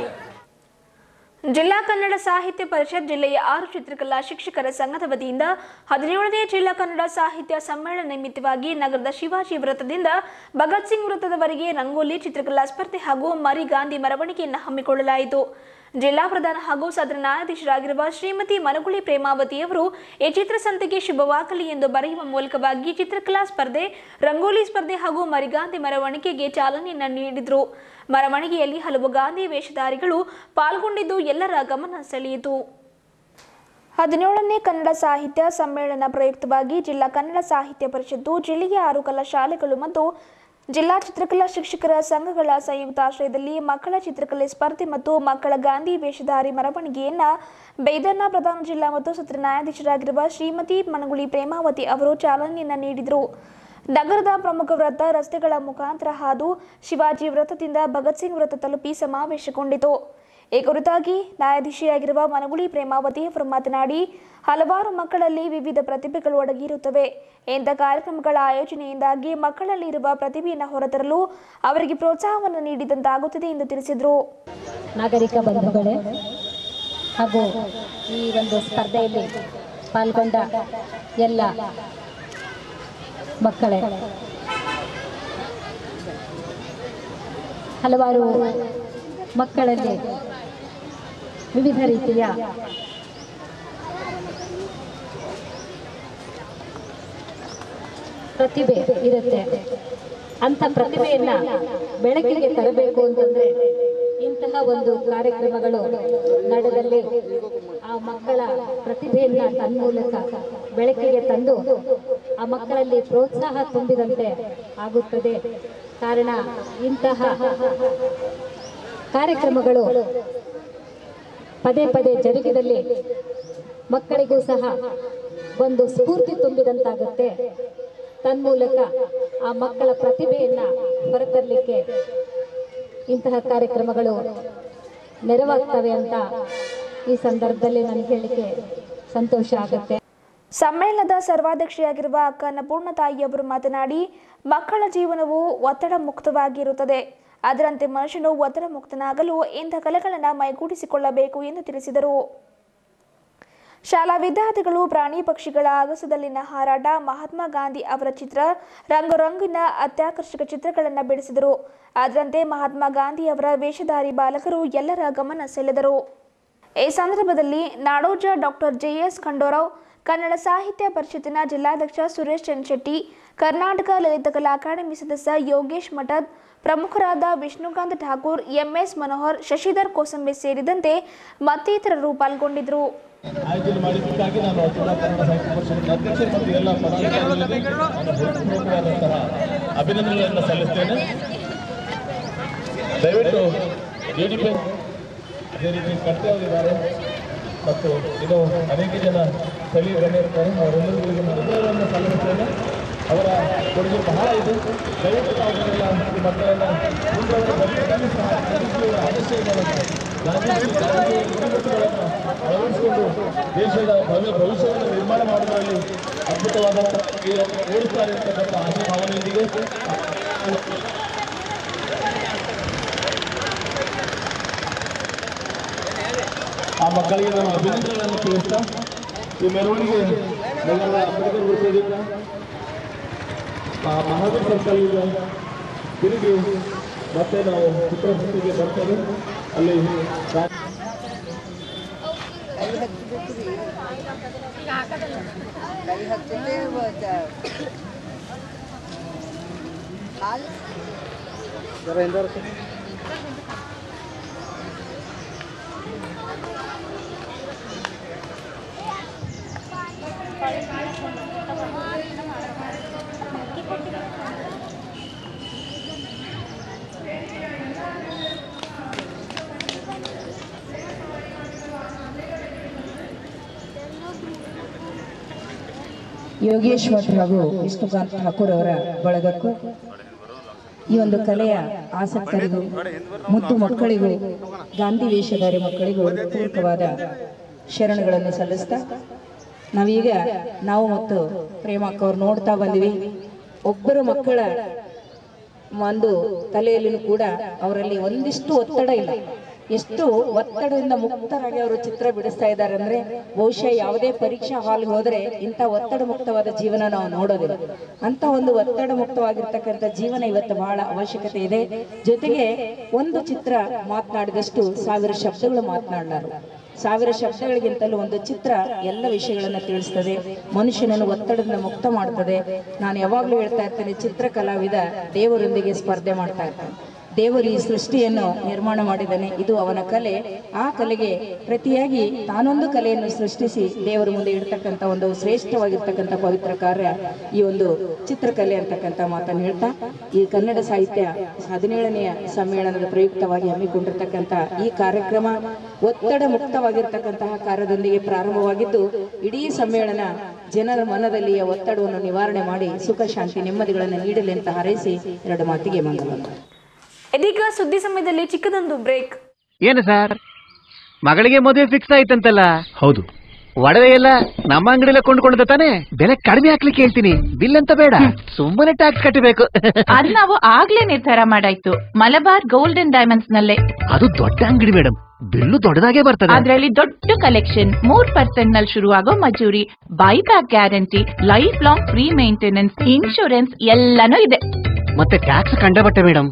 ಜಿಲ್ಲಾ ಕನ್ನಡ ಸಾಹಿತ್ಯ ಪರಿಷತ್ ಜಿಲ್ಲೆಯ ಆರು ಚಿತ್ರಕಲಾ ಶಿಕ್ಷಕರ ಸಂಘದ ವತಿಯಿಂದ ಹದಿನೇಳನೇ ಜಿಲ್ಲಾ ಕನ್ನಡ ಸಾಹಿತ್ಯ ಸಮ್ಮೇಳನ ನಿಮಿತ್ತವಾಗಿ ನಗರದ ಶಿವಾಜಿ ವೃತ್ತದಿಂದ ಭಗತ್ ಸಿಂಗ್ ವೃತ್ತದವರೆಗೆ ರಂಗೋಲಿ ಚಿತ್ರಕಲಾ ಸ್ಪರ್ಧೆ ಹಾಗೂ ಮರಿ ಗಾಂಧಿ ಮೆರವಣಿಗೆಯನ್ನು ಹಮ್ಮಿಕೊಳ್ಳಲಾಯಿತು ಜಿಲ್ಲಾ ಪ್ರಧಾನ ಹಾಗೂ ಸದನ ನ್ಯಾಯಾಧೀಶರಾಗಿರುವ ಶ್ರೀಮತಿ ಮನಗುಳಿ ಪ್ರೇಮಾವತಿಯವರು ಈ ಚಿತ್ರಸಂತೆಗೆ ಶುಭವಾಗಲಿ ಎಂದು ಬರೆಯುವ ಮೂಲಕವಾಗಿ ಚಿತ್ರಕಲಾ ಸ್ಪರ್ಧೆ ರಂಗೋಲಿ ಸ್ಪರ್ಧೆ ಹಾಗೂ ಮರಿಗಾಂಧಿ ಮೆರವಣಿಗೆಗೆ ಚಾಲನೆಯನ್ನು ನೀಡಿದರು ಮೆರವಣಿಗೆಯಲ್ಲಿ ಹಲವು ಗಾಂಧಿ ವೇಷಧಾರಿಗಳು ಪಾಲ್ಗೊಂಡಿದ್ದು ಎಲ್ಲರ ಗಮನ ಸೆಳೆಯಿತು ಹದಿನೇಳನೇ ಕನ್ನಡ ಸಾಹಿತ್ಯ ಸಮ್ಮೇಳನ ಪ್ರಯುಕ್ತವಾಗಿ ಜಿಲ್ಲಾ ಕನ್ನಡ ಸಾಹಿತ್ಯ ಪರಿಷತ್ತು ಜಿಲ್ಲೆಯ ಆರು ಕಲಾ ಶಾಲೆಗಳು ಮತ್ತು ಜಿಲ್ಲಾ ಚಿತ್ರಕಲಾ ಶಿಕ್ಷಕರ ಸಂಘಗಳ ಸಂಯುಕ್ತಾಶ್ರಯದಲ್ಲಿ ಮಕ್ಕಳ ಚಿತ್ರಕಲೆ ಸ್ಪರ್ಧೆ ಮತ್ತು ಮಕ್ಕಳ ಗಾಂಧಿ ವೇಷಧಾರಿ ಮೆರವಣಿಗೆಯನ್ನ ಬೈದರ್ನ ಪ್ರಧಾನ ಜಿಲ್ಲಾ ಮತ್ತು ಸತ್ರ ನ್ಯಾಯಾಧೀಶರಾಗಿರುವ ಶ್ರೀಮತಿ ಮನಗುಳಿ ಪ್ರೇಮಾವತಿ ಅವರು ಚಾಲನೆಯನ್ನ ನೀಡಿದರು ನಗರದ ಪ್ರಮುಖ ವೃತ್ತ ರಸ್ತೆಗಳ ಮುಖಾಂತರ ಹಾದು ಶಿವಾಜಿ ವೃತ್ತದಿಂದ ಭಗತ್ ಸಿಂಗ್ ವೃತ್ತ ತಲುಪಿ ಸಮಾವೇಶಗೊಂಡಿತು ಈ ಕುರಿತಾಗಿ ನ್ಯಾಯಾಧೀಶಿಯಾಗಿರುವ ಮನಗುಳಿ ಪ್ರೇಮಾವತಿ ಅವರು ಮಾತನಾಡಿ ಹಲವಾರು ಮಕ್ಕಳಲ್ಲಿ ವಿವಿಧ ಪ್ರತಿಭೆಗಳು ಅಡಗಿರುತ್ತವೆ ಇಂಥ ಕಾರ್ಯಕ್ರಮಗಳ ಆಯೋಜನೆಯಿಂದಾಗಿ ಮಕ್ಕಳಲ್ಲಿ ಇರುವ ಪ್ರತಿಭೆಯನ್ನು ಹೊರತರಲು ಅವರಿಗೆ ಪ್ರೋತ್ಸಾಹವನ್ನು ನೀಡಿದಂತಾಗುತ್ತದೆ ಎಂದು ತಿಳಿಸಿದರು ನಾಗರಿಕ ಬಂಧುಗಳೇ ಹಾಗೂ ಈ ಒಂದು ಸ್ಪರ್ಧೆಯಲ್ಲಿ ಪಾಲ್ಗೊಂಡ ಎಲ್ಲ ಮಕ್ಕಳೇ ಹಲವಾರು ಮಕ್ಕಳಲ್ಲಿ ವಿವಿಧ ರೀತಿಯ ಪ್ರತಿಭೆ ಇರುತ್ತೆ ಅಂತ ಪ್ರತಿಭೆಯನ್ನ ಬೆಳಕಿಗೆ ತರಬೇಕು ಅಂತಂದ್ರೆ ಇಂತಹ ಒಂದು ಕಾರ್ಯಕ್ರಮಗಳು ನಡೆದಲ್ಲಿ ಆ ಮಕ್ಕಳ ಪ್ರತಿಭೆಯನ್ನ ತನ್ಮೂಲಕ ಬೆಳಕಿಗೆ ತಂದು ಆ ಮಕ್ಕಳಲ್ಲಿ ಪ್ರೋತ್ಸಾಹ ತುಂಬಿದಂತೆ ಆಗುತ್ತದೆ ಕಾರಣ ಇಂತಹ ಕಾರ್ಯಕ್ರಮಗಳು ಪದೇ ಪದೇ ಜರುಗಿದಲ್ಲಿ ಮಕ್ಕಳಿಗೂ ಸಹ ಒಂದು ಸ್ಫೂರ್ತಿ ತುಂಬಿದಂತಾಗುತ್ತೆ ತನ್ಮೂಲಕ ಆ ಮಕ್ಕಳ ಪ್ರತಿಭೆಯನ್ನ ಹೊರತರಲಿಕ್ಕೆ ಇಂತಹ ಕಾರ್ಯಕ್ರಮಗಳು ನೆರವಾಗ್ತವೆ ಅಂತ ಈ ಸಂದರ್ಭದಲ್ಲಿ ನನಗೆ ಹೇಳಲಿಕ್ಕೆ ಸಂತೋಷ ಆಗುತ್ತೆ ಸಮ್ಮೇಳನದ ಸರ್ವಾಧ್ಯಕ್ಷೆಯಾಗಿರುವ ಅಕ್ಕ ಅನ್ನಪೂರ್ಣ ತಾಯಿಯವರು ಮಾತನಾಡಿ ಮಕ್ಕಳ ಜೀವನವು ಒತ್ತಡ ಮುಕ್ತವಾಗಿರುತ್ತದೆ ಅದರಂತೆ ಮನುಷ್ಯನು ಒತ್ತಡ ಮುಕ್ತನಾಗಲು ಇಂಥ ಕಲೆಗಳನ್ನು ಮೈಗೂಡಿಸಿಕೊಳ್ಳಬೇಕು ಎಂದು ತಿಳಿಸಿದರು ಶಾಲಾ ವಿದ್ಯಾರ್ಥಿಗಳು ಪ್ರಾಣಿ ಪಕ್ಷಿಗಳ ಆಗಸದಲ್ಲಿನ ಹಾರಾಟ ಮಹಾತ್ಮ ಗಾಂಧಿ ಅವರ ಚಿತ್ರ ರಂಗುರಂಗಿನ ಅತ್ಯಾಕರ್ಷಕ ಚಿತ್ರಗಳನ್ನು ಬಿಡಿಸಿದರು ಅದರಂತೆ ಮಹಾತ್ಮ ಗಾಂಧಿ ಅವರ ವೇಷಧಾರಿ ಬಾಲಕರು ಎಲ್ಲರ ಗಮನ ಸೆಳೆದರು ಈ ಸಂದರ್ಭದಲ್ಲಿ Nadoja doctor J S Khandorao Kannada Sahitya ಪರಿಷತ್ತಿನ ಜಿಲ್ಲಾಧ್ಯಕ್ಷ ಸುರೇಶ್ ಚಂದ್ರಶೆಟ್ಟಿ ಕರ್ನಾಟಕ ಲಲಿತಕಲಾ ಅಕಾಡೆಮಿ ಸದಸ್ಯ ಯೋಗೇಶ್ ಮಠದ್ ಪ್ರಮುಖರಾದ ವಿಷ್ಣುಕಾಂತ್ ಠಾಕೂರ್ ಎಂಎಸ್ ಮನೋಹರ್ ಶಶಿಧರ್ ಕೋಸಂಬೆ ಸೇರಿದಂತೆ ಮತ್ತಿತರರು ಪಾಲ್ಗೊಂಡಿದ್ದರು ಆಯ್ಕೆಯನ್ನು ಮಾಡಿದ್ದಕ್ಕಾಗಿ ನಾನು ಜಿಲ್ಲಾ ಕನ್ನಡ ಸಾಹಿತ್ಯ ಪರಿಷತ್ತಿನ ಅಧ್ಯಕ್ಷ ಮತ್ತು ಎಲ್ಲ ಪದಾಧಿಕಾರಿಗಳಿಗೆ ನಾನು ಹೃತ್ಪೂರ್ವಕವಾದಂತಹ ಅಭಿನಂದನೆಗಳನ್ನು ಸಲ್ಲಿಸ್ತೇನೆ ದಯವಿಟ್ಟು ಜೆ ಡಿ ಪಿ ಅದೇ ರೀತಿ ಕರ್ತವ್ಯರಿದ್ದಾರೆ ಮತ್ತು ಇದು ಅನೇಕ ಜನ ಸ್ಥಳೀಯ ಗಣ್ಯರಿದ್ದಾರೆ ಅವರೆಲ್ಲರಿಗೂ ನಾನು ಧನ್ಯವಾದವನ್ನು ಸಲ್ಲಿಸ್ತೇನೆ ಅವರ ಕೊಡುಗೆ ಬಹಳ ಇದೆ ದಯವಿಟ್ಟು ಅವರೆಲ್ಲ ಈ ಮಕ್ಕಳನ್ನ ಮುಂದುವರೆದ ಭವಿಷ್ಯದಲ್ಲಿ ಸಹ ನಿರುದ್ಯೋಗ ಆದರ್ಶಗಳನ್ನು ಗಾಂಧೀಜಿ ಗಾಂಧಿಯ ನುಡಿಗಟ್ಟುಗಳನ್ನು ಅಳವಡಿಸಿಕೊಂಡು ದೇಶದ ಭವ್ಯ ಭವಿಷ್ಯವನ್ನು ನಿರ್ಮಾಣ ಮಾಡುವುದರಲ್ಲಿ ಅದ್ಭುತವಾದಂತಹ ಓಡುತ್ತಾರೆ ಅಂತಕ್ಕಂಥ ಆಶಯ ಭಾವನೆಯೊಂದಿಗೆ ಆ ಮಕ್ಕಳಿಗೆ ನಾನು ಅಭಿನಂದನೆಗಳನ್ನು ತಿಳಿಸ್ತಾ ಈ ಮೆರವಣಿಗೆ ನಗರದ ಅಂಬೇಡ್ಕರ್ ವೃತ್ತದಿಂದ ಆ ಮಹಾವೀರ್ ಸರ್ಕಲ್ ಈಗ ತಿರುಗಿ ಮತ್ತೆ ನಾವು ಚಿತ್ರಸಂತೆಗೆ ಬರ್ತೇವೆ ಅಲ್ಲಿ ರಾ- ಯೋಗೇಶ್ ಭಟ್ ಹಾಗೂ ವಿಷ್ಣುಕಾಂತ್ ಠಾಕೂರ್ ಅವರ ಬಳಗಕ್ಕೂ ಈ ಒಂದು ಕಲೆಯ ಆಸಕ್ತರಿಗೂ ಮುದ್ದು ಮಕ್ಕಳಿಗೂ ಗಾಂಧಿ ವೇಷಧಾರಿ ಮಕ್ಕಳಿಗೂ ಪೂರಕವಾದ ಶರಣಗಳನ್ನು ಸಲ್ಲಿಸ್ತಾ ನಾವೀಗ ನಾವು ಮತ್ತು ಪ್ರೇಮಕ್ಕ ಅವ್ರು ನೋಡ್ತಾ ಬಂದ್ವಿ ಒಬ್ಬರು ಮಕ್ಕಳ ಒಂದು ತಲೆಯಲ್ಲೂ ಕೂಡ ಅವರಲ್ಲಿ ಒಂದಿಷ್ಟು ಒತ್ತಡ ಇಲ್ಲ ಎಷ್ಟು ಒತ್ತಡದಿಂದ ಮುಕ್ತರಾಗಿ ಅವರು ಚಿತ್ರ ಬಿಡಿಸ್ತಾ ಇದ್ದಾರೆ ಅಂದ್ರೆ ಬಹುಶಃ ಯಾವುದೇ ಪರೀಕ್ಷಾ ಹಾಲ್ಗೆ ಹೋದ್ರೆ ಇಂಥ ಒತ್ತಡ ಮುಕ್ತವಾದ ಜೀವನ ನಾವು ನೋಡೋದಿಲ್ಲ ಅಂತ ಒಂದು ಒತ್ತಡ ಮುಕ್ತವಾಗಿರ್ತಕ್ಕಂಥ ಜೀವನ ಇವತ್ತು ಬಹಳ ಅವಶ್ಯಕತೆ ಇದೆ ಜೊತೆಗೆ ಒಂದು ಚಿತ್ರ ಮಾತನಾಡಿದಷ್ಟು ಸಾವಿರ ಶಬ್ದಗಳು ಮಾತನಾಡಲಾರು ಸಾವಿರ ಶಬ್ದಗಳಿಗಿಂತಲೂ ಒಂದು ಚಿತ್ರ ಎಲ್ಲ ವಿಷಯಗಳನ್ನು ತಿಳಿಸ್ತದೆ ಮನುಷ್ಯನನ್ನು ಒತ್ತಡದಿಂದ ಮುಕ್ತ ಮಾಡ್ತದೆ ನಾನು ಯಾವಾಗಲೂ ಹೇಳ್ತಾ ಇರ್ತೇನೆ ಚಿತ್ರ ಕಲಾವಿದ ದೇವರೊಂದಿಗೆ ಸ್ಪರ್ಧೆ ಮಾಡ್ತಾ ಇರ್ತಾನೆ ದೇವರು ಈ ಸೃಷ್ಟಿಯನ್ನು ನಿರ್ಮಾಣ ಮಾಡಿದ್ದಾನೆ ಇದು ಅವನ ಕಲೆ ಆ ಕಲೆಗೆ ಪ್ರತಿಯಾಗಿ ತಾನೊಂದು ಕಲೆಯನ್ನು ಸೃಷ್ಟಿಸಿ ದೇವರ ಮುಂದೆ ಇಡ್ತಕ್ಕಂಥ ಒಂದು ಶ್ರೇಷ್ಠವಾಗಿರ್ತಕ್ಕಂಥ ಪವಿತ್ರ ಕಾರ್ಯ ಈ ಒಂದು ಚಿತ್ರಕಲೆ ಅಂತಕ್ಕಂಥ ಮಾತನ್ನು ಹೇಳ್ತಾ ಈ ಕನ್ನಡ ಸಾಹಿತ್ಯ ಹದಿನೇಳನೆಯ ಸಮ್ಮೇಳನದ ಪ್ರಯುಕ್ತವಾಗಿ ಹಮ್ಮಿಕೊಂಡಿರ್ತಕ್ಕಂಥ ಈ ಕಾರ್ಯಕ್ರಮ ಒತ್ತಡ ಮುಕ್ತವಾಗಿರ್ತಕ್ಕಂತಹ ಕಾರ್ಯದೊಂದಿಗೆ ಪ್ರಾರಂಭವಾಗಿದ್ದು ಇಡೀ ಸಮ್ಮೇಳನ ಜನರ ಮನದಲ್ಲಿಯ ಒತ್ತಡವನ್ನು ನಿವಾರಣೆ ಮಾಡಿ ಸುಖ ಶಾಂತಿ ನೆಮ್ಮದಿಗಳನ್ನು ನೀಡಲಿ ಅಂತ ಹಾರೈಸಿ ಎರಡು ಮಾತಿಗೆ ಮಂಗಲ ಇದೀಗ ಸುದ್ದಿ ಸಮಯದಲ್ಲಿ ಚಿಕ್ಕದೊಂದು ಬ್ರೇಕ್ ಏನು ಸರ್ ಮಗಳಿಗೆ ಮದುವೆ ಫಿಕ್ಸ್ ಆಯ್ತಂತಲ್ಲ ಹೌದು ಒಡವೆ ಎಲ್ಲ ನಮ್ಮ ಅಂಗಡಿಯಲ್ಲ ಕೊಂಡ್ಕೊಂಡ ತಾನೆ ಬೆಲೆ ಕಡಿಮೆ ಹಾಕ್ಲಿಕ್ಕೆ ಹೇಳ್ತೀನಿ ಬಿಲ್ ಅಂತ ಬೇಡ ಸುಮ್ಮನೆ ಟ್ಯಾಕ್ಸ್ ಕಟ್ಟಬೇಕು ಅದ್ ನಾವು ಆಗ್ಲೇ ನಿರ್ಧಾರ ಮಾಡಾಯ್ತು ಮಲಬಾರ್ ಗೋಲ್ಡ್ ಅಂಡ್ ಡೈಮಂಡ್ಸ್ ನಲ್ಲೇ ಅದು ದೊಡ್ಡ ಅಂಗಡಿ ಮೇಡಮ್ ಬಿಲ್ಲು ದೊಡ್ಡದಾಗೆ ಬರ್ತದೆ ಅದ್ರಲ್ಲಿ ದೊಡ್ಡ ಕಲೆಕ್ಷನ್ ಮೂರ್ ಪರ್ಸೆಂಟ್ ನಲ್ಲಿ ಶುರುವಾಗೋ ಮಜೂರಿ buyback guarantee life long free maintenance insurance ಎಲ್ಲಾನು ಇದೆ ಮತ್ತೆ ಟ್ಯಾಕ್ಸ್ ಕಂಡಬಟ್ಟೆ ಮೇಡಮ್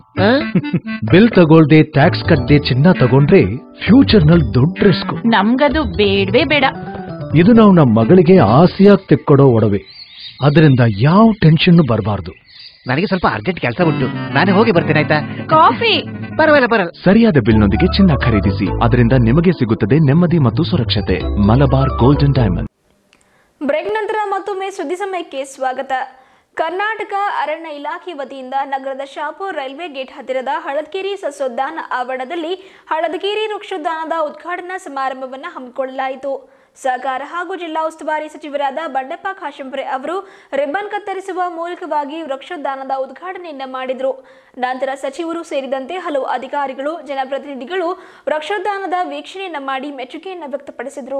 ಬಿಲ್ ತಗೊಳ್ದೆ ಟ್ಯಾಕ್ಸ್ ಕಟ್ಟದೆ ಚಿನ್ನ ತಗೊಂಡ್ರೆ ಫ್ಯೂಚರ್ ನಲ್ಲಿ ದೊಡ್ಡ ರಿಸ್ಕ್ ನಮ್ಗದು ಬೇಡವೇ ಬೇಡ ಇದು ನಾವು ನಮ್ಮ ಮಗಳಿಗೆ ಆಸೆಯಾಗಿ ತೆಕ್ಕೊಡೋ ಒಡವೆ ಅದರಿಂದ ಯಾವ ಟೆನ್ಷನ್ ಬರಬಾರ್ದು ನನಗೆ ಸ್ವಲ್ಪ ಅರ್ಜೆಂಟ್ ಕೆಲಸ ಉಂಟು ನಾನೇ ಹೋಗಿ ಬರ್ತೇನೆ ಆಯ್ತಾ ಕಾಫಿ ಪರವಾಗಿಲ್ಲ ಪರವಾಗಿಲ್ಲ ಸರಿಯಾದ ಬಿಲ್ನೊಂದಿಗೆ ಚಿನ್ನ ಖರೀದಿಸಿ ಅದರಿಂದ ನಿಮಗೆ ಸಿಗುತ್ತದೆ ನೆಮ್ಮದಿ ಮತ್ತು ಸುರಕ್ಷತೆ ಮಲಬಾರ್ ಗೋಲ್ಡನ್ ಡೈಮಂಡ್ ಬ್ರೇಕ್ ನಂತರ ಮತ್ತೊಮ್ಮೆ ಸುದ್ದಿ ಸಮಯಕ್ಕೆ ಸ್ವಾಗತ ಕರ್ನಾಟಕ ಅರಣ್ಯ ಇಲಾಖೆ ವತಿಯಿಂದ ನಗರದ ಶಾಪುರ್ ರೈಲ್ವೆ ಗೇಟ್ ಹತ್ತಿರದ ಹಳದಕೇರಿ ಸಸ್ಯೋದ್ಯಾನ ಆವರಣದಲ್ಲಿ ಹಳದಕೇರಿ ವೃಕ್ಷೋದ್ಯಾನದ ಉದ್ಘಾಟನಾ ಸಮಾರಂಭವನ್ನು ಹಮ್ಮಿಕೊಳ್ಳಲಾಯಿತು ಸಹಕಾರ ಹಾಗೂ ಜಿಲ್ಲಾ ಉಸ್ತುವಾರಿ ಸಚಿವರಾದ ಬಂಡೆಪ್ಪ ಖಾಶಂಪುರೆ ಅವರು ರಿಬ್ಬನ್ ಕತ್ತರಿಸುವ ಮೂಲಕವಾಗಿ ವೃಕ್ಷೋದ್ಯಾನದ ಉದ್ಘಾಟನೆಯನ್ನ ಮಾಡಿದರು ನಂತರ ಸಚಿವರು ಸೇರಿದಂತೆ ಹಲವು ಅಧಿಕಾರಿಗಳು ಜನಪ್ರತಿನಿಧಿಗಳು ವೃಕ್ಷೋದ್ಯಾನದ ವೀಕ್ಷಣೆಯನ್ನ ಮಾಡಿ ಮೆಚ್ಚುಗೆಯನ್ನು ವ್ಯಕ್ತಪಡಿಸಿದರು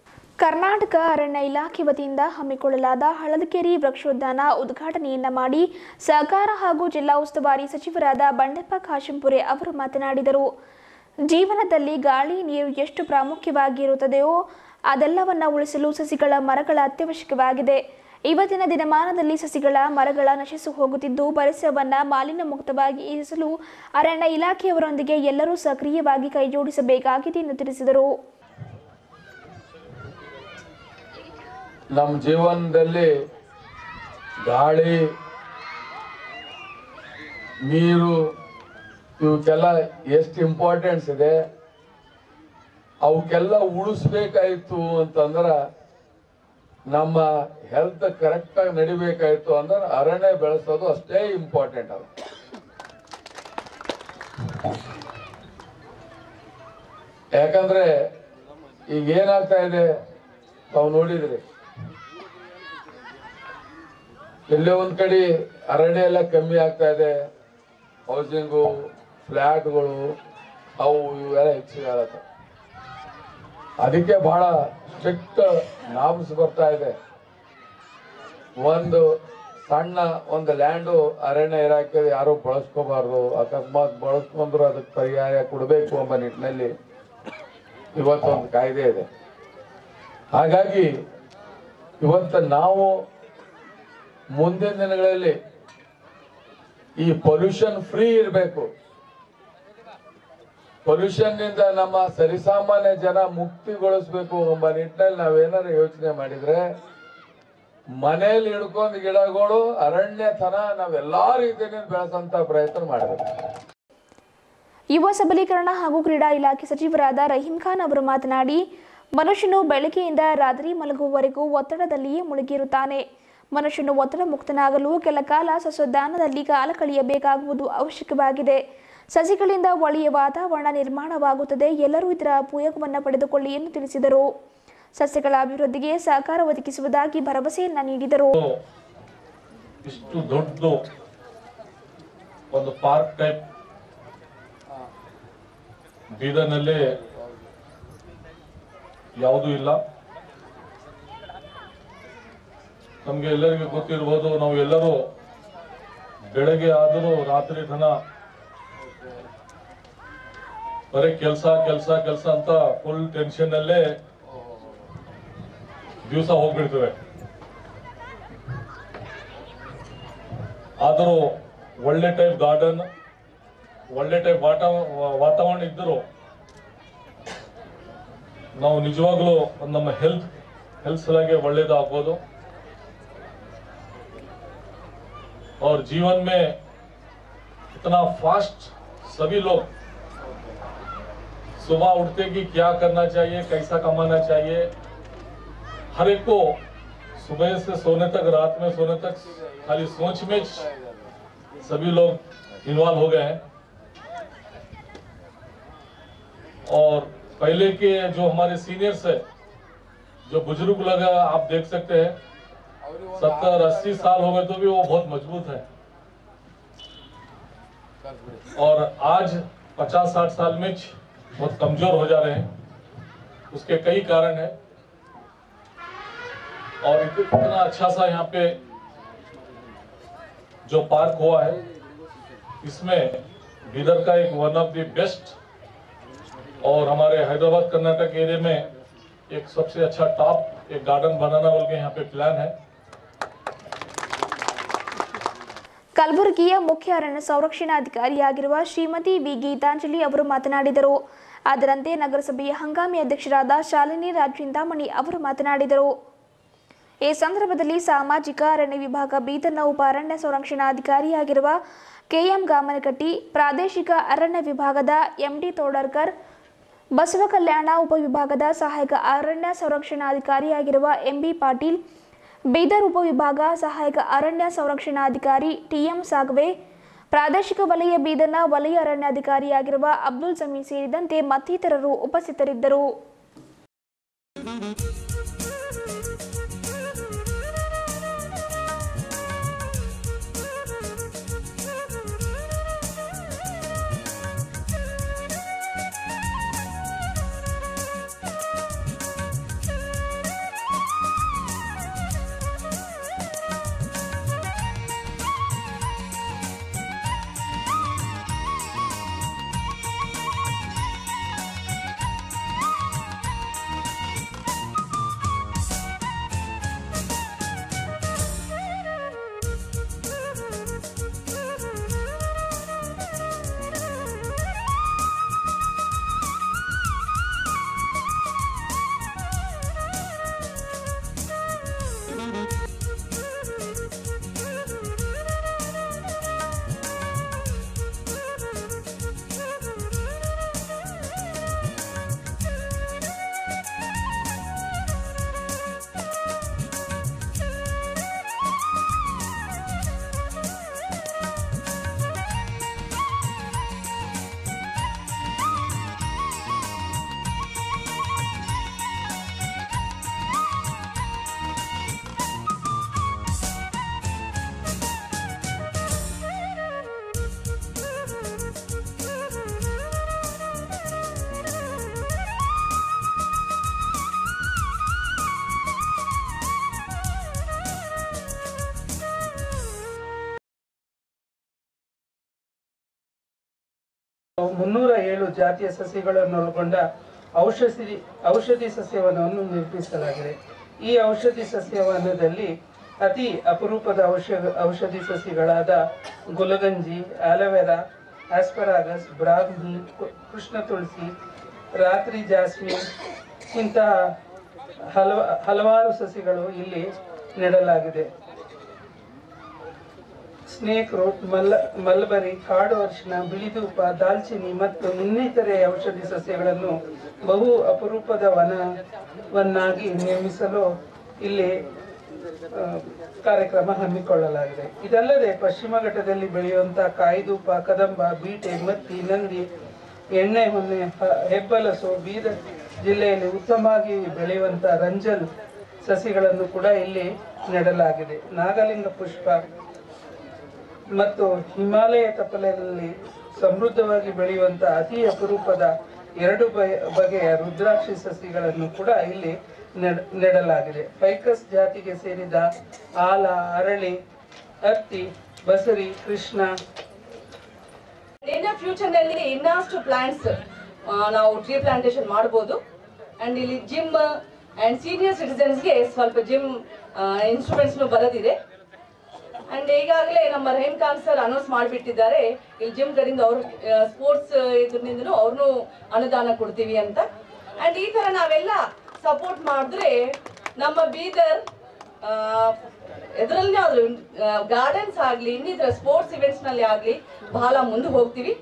ಕರ್ನಾಟಕ ಅರಣ್ಯ ಇಲಾಖೆ ವತಿಯಿಂದ ಹಮ್ಮಿಕೊಳ್ಳಲಾದ ಹಳದಕೆರೆ ವೃಕ್ಷೋದ್ಯಾನ ಉದ್ಘಾಟನೆಯನ್ನ ಮಾಡಿ ಸಹಕಾರ ಹಾಗೂ ಜಿಲ್ಲಾ ಉಸ್ತುವಾರಿ ಸಚಿವರಾದ ಬಂಡೆಪ್ಪ ಖಾಶಂಪುರೆ ಅವರು ಮಾತನಾಡಿದರು ಜೀವನದಲ್ಲಿ ಗಾಳಿ ನೀರು ಎಷ್ಟು ಪ್ರಾಮುಖ್ಯವಾಗಿರುತ್ತದೆಯೋ ಅದೆಲ್ಲವನ್ನ ಉಳಿಸಲು ಸಸಿಗಳ ಮರಗಳ ಅತ್ಯವಶ್ಯಕವಾಗಿದೆ ಇವತ್ತಿನ ದಿನಮಾನದಲ್ಲಿ ಸಸಿಗಳ ಮರಗಳ ನಶಿಸು ಹೋಗುತ್ತಿದ್ದು ಪರಿಸರವನ್ನ ಮಾಲಿನ್ಯ ಮುಕ್ತವಾಗಿ ಇರಿಸಲು ಅರಣ್ಯ ಇಲಾಖೆಯವರೊಂದಿಗೆ ಎಲ್ಲರೂ ಸಕ್ರಿಯವಾಗಿ ಕೈಜೋಡಿಸಬೇಕಾಗಿದೆ ಎಂದು ತಿಳಿಸಿದರು ನಮ್ಮ ಜೀವನದಲ್ಲಿ ಗಾಳಿ ನೀರು ಇವಕ್ಕೆಲ್ಲ ಎಷ್ಟು ಇಂಪಾರ್ಟೆನ್ಸ್ ಇದೆ ಅವಕ್ಕೆಲ್ಲ ಉಳಿಸ್ಬೇಕಾಯ್ತು ಅಂತಂದ್ರೆ ನಮ್ಮ ಹೆಲ್ತ್ ಕರೆಕ್ಟಾಗಿ ನಡಿಬೇಕಾಯ್ತು ಅಂದ್ರೆ ಅರಣ್ಯ ಬೆಳೆಸೋದು ಅಷ್ಟೇ ಇಂಪಾರ್ಟೆಂಟ್ ಅದು ಯಾಕಂದ್ರೆ ಈಗ ಏನಾಗ್ತಾ ಇದೆ ತಾವು ನೋಡಿದ್ರಿ ಎಲ್ಲೇ ಒಂದ್ ಕಡೆ ಅರಣ್ಯ ಎಲ್ಲ ಕಮ್ಮಿ ಆಗ್ತಾ ಇದೆ ಹೌಸಿಂಗು ಫ್ಲ್ಯಾಟ್ಗಳು ಅವು ಇವೆಲ್ಲ ಹೆಚ್ಚಿಗೆ ಆಗತ್ತೆ ಅದಕ್ಕೆ ಬಹಳ ಸ್ಟ್ರಿಕ್ಟ್ ನಾಮ್ಸ್ ಬರ್ತಾ ಇದೆ ಒಂದು ಸಣ್ಣ ಒಂದು ಲ್ಯಾಂಡು ಅರಣ್ಯ ಇಲಾಖೆ ಯಾರು ಬಳಸ್ಕೋಬಾರ್ದು ಅಕಸ್ಮಾತ್ ಬಳಸ್ಕೊಂಡ್ರು ಅದಕ್ಕೆ ಪರಿಹಾರ ಕೊಡಬೇಕು ಎಂಬ ನಿಟ್ಟಿನಲ್ಲಿ ಇವತ್ತೊಂದು ಕಾಯ್ದೆ ಇದೆ ಹಾಗಾಗಿ ಇವತ್ತು ನಾವು ಮುಂದಿನ ದಿನಗಳಲ್ಲಿ ಈ ಪೊಲ್ಯೂಷನ್ ಫ್ರೀ ಇರಬೇಕು ಪೊಲ್ಯೂಷನ್ ನಿಂದ ನಮ್ಮ ಸರಿಸಾಮಾನ್ಯ ಜನ ಮುಕ್ತಿಗೊಳಿಸ್ಬೇಕು ಎಂಬ ನಿಟ್ಟಿನಲ್ಲಿ ನಾವೇನಾದ್ರು ಯೋಚನೆ ಮಾಡಿದ್ರೆ ಮನೆಯಲ್ಲಿ ಹಿಡ್ಕೊಂಡು ಗಿಡಗಳು ಅರಣ್ಯತನ ನಾವೆಲ್ಲಾ ರೀತಿಯಿಂದ ಬೆಳೆಸಂತ ಪ್ರಯತ್ನ ಮಾಡಬೇಕು ಯುವ ಸಬಲೀಕರಣ ಹಾಗೂ ಕ್ರೀಡಾ ಇಲಾಖೆ ಸಚಿವರಾದ ರಹೀಂ ಖಾನ್ ಅವರು ಮಾತನಾಡಿ ಮನುಷ್ಯನು ಬೆಳಗ್ಗೆಯಿಂದ ರಾತ್ರಿ ಮಲಗುವವರೆಗೂ ಒತ್ತಡದಲ್ಲಿಯೇ ಮುಳುಗಿರುತ್ತಾನೆ ಮನುಷ್ಯನು ಒತ್ತಡ ಮುಕ್ತನಾಗಲು ಕೆಲ ಕಾಲ ಸಸ್ಯದಾನದಲ್ಲಿ ಕಾಲ ಕಳೆಯಬೇಕಾಗುವುದು ಅವಶ್ಯಕವಾಗಿದೆ ಸಸಿಗಳಿಂದ ಒಳ್ಳೆಯ ವಾತಾವರಣ ನಿರ್ಮಾಣವಾಗುತ್ತದೆ ಎಲ್ಲರೂ ಇದರ ಉಪಯೋಗವನ್ನು ಪಡೆದುಕೊಳ್ಳಿ ಎಂದು ತಿಳಿಸಿದರು ಸಸ್ಯಗಳ ಅಭಿವೃದ್ಧಿಗೆ ಸಹಕಾರ ಒದಗಿಸುವುದಾಗಿ ಭರವಸೆಯನ್ನ ನೀಡಿದರು ಇಷ್ಟು ದೊಡ್ಡದು ಒಂದು ಪಾರ್ಕ್ ಟೈಪ್ ಬೀದರ್ನಲ್ಲಿ ಯಾವುದೂ ಇಲ್ಲ ನಮ್ಗೆ ಎಲ್ಲರಿಗೂ ಗೊತ್ತಿರ್ಬೋದು ನಾವು ಎಲ್ಲರೂ ಬೆಳಗ್ಗೆ ಆದರೂ ರಾತ್ರಿ ತನ ಬರೀ ಕೆಲಸ ಕೆಲಸ ಕೆಲಸ ಅಂತ ಫುಲ್ ಟೆನ್ಷನ್ ಅಲ್ಲೇ ದಿವಸ ಹೋಗ್ಬಿಡ್ತೇವೆ ಆದರೂ ಒಳ್ಳೆ ಟೈಪ್ ಗಾರ್ಡನ್ ಒಳ್ಳೆ ಟೈಪ್ ವಾಟ ವಾತಾವರಣ ಇದ್ದರೂ ನಾವು ನಿಜವಾಗ್ಲೂ ಒಂದು ನಮ್ಮ ಹೆಲ್ತ್ ಹೆಲ್ತ್ ಸಲುವಾಗಿ ಒಳ್ಳೇದಾಗ್ಬೋದು और जीवन में इतना फास्ट सभी लोग सुबह उठते कि क्या करना चाहिए कैसा कमाना चाहिए हर एक को सुबह से सोने तक रात में सोने तक खाली सोच में सभी लोग इन्वॉल्व हो गए हैं और पहले के जो हमारे सीनियर्स है जो बुजुर्ग लोग हैं, आप देख सकते हैं सत्तर अस्सी साल हो गए तो भी वो बहुत मजबूत है और आज पचास साठ साल में बहुत कमजोर हो जा रहे हैं उसके कई कारण है और इत- इतना अच्छा सा यहाँ पे जो पार्क हुआ है इसमें बीदर का एक वन ऑफ द बेस्ट और हमारे हैदराबाद कर्नाटक एरिया में एक सबसे अच्छा टॉप एक गार्डन बनाना बोल के यहाँ पे प्लान है ಕಲಬುರಗಿಯ ಮುಖ್ಯ ಅರಣ್ಯ ಸಂರಕ್ಷಣಾಧಿಕಾರಿಯಾಗಿರುವ ಶ್ರೀಮತಿ ವಿ ಗೀತಾಂಜಲಿ ಅವರು ಮಾತನಾಡಿದರು ಅದರಂತೆ ನಗರಸಭೆಯ ಹಂಗಾಮಿ ಅಧ್ಯಕ್ಷರಾದ ಶಾಲಿನಿ ರಾಜ್ ಚಿಂತಾಮಣಿ ಅವರು ಮಾತನಾಡಿದರು ಈ ಸಂದರ್ಭದಲ್ಲಿ ಸಾಮಾಜಿಕ ಅರಣ್ಯ ವಿಭಾಗ ಬೀದರ್ನ ಉಪ ಅರಣ್ಯ ಸಂರಕ್ಷಣಾಧಿಕಾರಿಯಾಗಿರುವ ಕೆಎಂ ಗಾಮನಕಟ್ಟಿ ಪ್ರಾದೇಶಿಕ ಅರಣ್ಯ ವಿಭಾಗದ ಎಂಡಿ ತೋಡರ್ಕರ್ ಬಸವ ಕಲ್ಯಾಣ ಉಪವಿಭಾಗದ ಸಹಾಯಕ ಅರಣ್ಯ ಸಂರಕ್ಷಣಾಧಿಕಾರಿಯಾಗಿರುವ ಎಂಬಿ ಪಾಟೀಲ್ ಬೀದರ್ ಉಪವಿಭಾಗ ಸಹಾಯಕ ಅರಣ್ಯ ಸಂರಕ್ಷಣಾಧಿಕಾರಿ ಟಿಎಂ ಸಾಗವೆ ಪ್ರಾದೇಶಿಕ ವಲಯ ಬೀದರ್ನ ವಲಯ ಅರಣ್ಯಾಧಿಕಾರಿಯಾಗಿರುವ ಅಬ್ದುಲ್ ಸಮೀನ್ ಸೇರಿದಂತೆ ಮತ್ತಿತರರು ಉಪಸ್ಥಿತರಿದ್ದರು ಮುನ್ನೂರ ಏಳು ಜಾತಿಯ ಸಸ್ಯಗಳನ್ನು ಒಳಗೊಂಡ ಔಷಧಿ ಔಷಧಿ ಸಸ್ಯವನವನ್ನು ನಿರ್ಮಿಸಲಾಗಿದೆ ಈ ಔಷಧಿ ಸಸ್ಯವನದಲ್ಲಿ ಅತಿ ಅಪರೂಪದ ಔಷಧ ಔಷಧಿ ಸಸ್ಯಗಳಾದ ಗುಲಗಂಜಿ ಆಲೋವೆರಾ ಆಸ್ಪರಾಗಸ್ ಬ್ರಾಹ್ಮಿ ಕು- ಕೃಷ್ಣ ತುಳಸಿ ರಾತ್ರಿ ಜಾಸ್ಮಿನ್ ಇಂತಹ ಹಲವ ಹಲವಾರು ಸಸ್ಯಗಳು ಇಲ್ಲಿ ನೆಡಲಾಗಿದೆ ಸ್ನೇಕ್ ರೂಟ್ ಮಲ್ಲ ಮಲ್ಬರಿ ಕಾಡು ಅರಿಶಿನ ಬಿಳಿದೂಪ ದಾಲ್ಚಿನ್ನಿ ಮತ್ತು ಇನ್ನಿತರೆ ಔಷಧಿ ಸಸ್ಯಗಳನ್ನು ಬಹು ಅಪರೂಪದ ವನವನ್ನಾಗಿ ನಿರ್ಮಿಸಲು ಇಲ್ಲಿ ಆ, ಕಾರ್ಯಕ್ರಮ ಹಮ್ಮಿಕೊಳ್ಳಲಾಗಿದೆ ಇದಲ್ಲದೆ ಪಶ್ಚಿಮ ಘಟ್ಟದಲ್ಲಿ ಬೆಳೆಯುವಂತಹ ಕಾಯಿದೂಪ ಕದಂಬ ಬೀಟೆ ಮತ್ತಿ ನಂದಿ ಎಣ್ಣೆ ಹೊನ್ನೆ ಹ- ಹೆಬ್ಬಲಸು ಬೀದರ್ ಜಿಲ್ಲೆಯಲ್ಲಿ ಉತ್ತಮವಾಗಿ ಬೆಳೆಯುವಂಥ ರಂಜಲ್ ಸಸಿಗಳನ್ನು ಕೂಡ ಇಲ್ಲಿ ನೆಡಲಾಗಿದೆ ನಾಗಲಿಂಗ ಪುಷ್ಪ ಮತ್ತು ಹಿಮಾಲಯ ತಪ್ಪಲಿನಲ್ಲಿ ಸಮೃದ್ಧವಾಗಿ ಬೆಳೆಯುವಂಥ ಅತಿ ಅಪರೂಪದ ಎರಡು ಬಗೆ- ಬಗೆಯ ರುದ್ರಾಕ್ಷಿ ಸಸಿಗಳನ್ನು ಕೂಡ ಇಲ್ಲಿ ನೆಡ- ನೆಡಲಾಗಿದೆ ಫೈಕಸ್ ಜಾತಿಗೆ ಸೇರಿದ ಆಲ ಅರಳಿ ಹತ್ತಿ ಬಸರಿ ಕೃಷ್ಣ ಇನ್ನ ಫ್ಯೂಚರ್ ನಲ್ಲಿ ಇನ್ನಷ್ಟು ಪ್ಲಾಂಟ್ಸ್ ನಾವು ಟ್ರೀ ಪ್ಲಾಂಟೇಶನ್ ಮಾಡಬಹುದು ಅಂಡ್ ಇಲ್ಲಿ ಜಿಮ್ ಅಂಡ್ ಸೀನಿಯರ್ ಸಿಟಿಸನ್ಸ್ಗೆ ಸ್ವಲ್ಪ ಜಿಮ್ ಇನ್ಸ್ಟ್ರೂಮೆಂಟ್ಸ್ ಬರೋದಿದೆ ಅಂಡ್ ಈಗಾಗಲೇ ನಮ್ಮ ರಹೀಮ್ ಖಾನ್ ಸರ್ ಅನೌನ್ಸ್ ಮಾಡಿಬಿಟ್ಟಿದ್ದಾರೆ ಇಲ್ಲಿ ಜಿಮ್ ಕಡೆಯಿಂದ ಅವರು ಸ್ಪೋರ್ಟ್ಸ್ ಇದರಿಂದ ಅವ್ರನ್ನೂ ಅನುದಾನ ಕೊಡ್ತೀವಿ ಅಂತ ಅಂಡ್ ಈ ತರ ನಾವೆಲ್ಲ ಸಪೋರ್ಟ್ ಮಾಡಿದ್ರೆ ನಮ್ಮ ಬೀದರ್ ಎದರಲ್ಲಿ ಆದ್ರೂ ಗಾರ್ಡನ್ಸ್ ಆಗ್ಲಿ ಇನ್ನಿತರ ಸ್ಪೋರ್ಟ್ಸ್ ಇವೆಂಟ್ಸ್ ನಲ್ಲಿ ಆಗ್ಲಿ ಬಹಳ ಮುಂದೆ ಹೋಗ್ತೀವಿ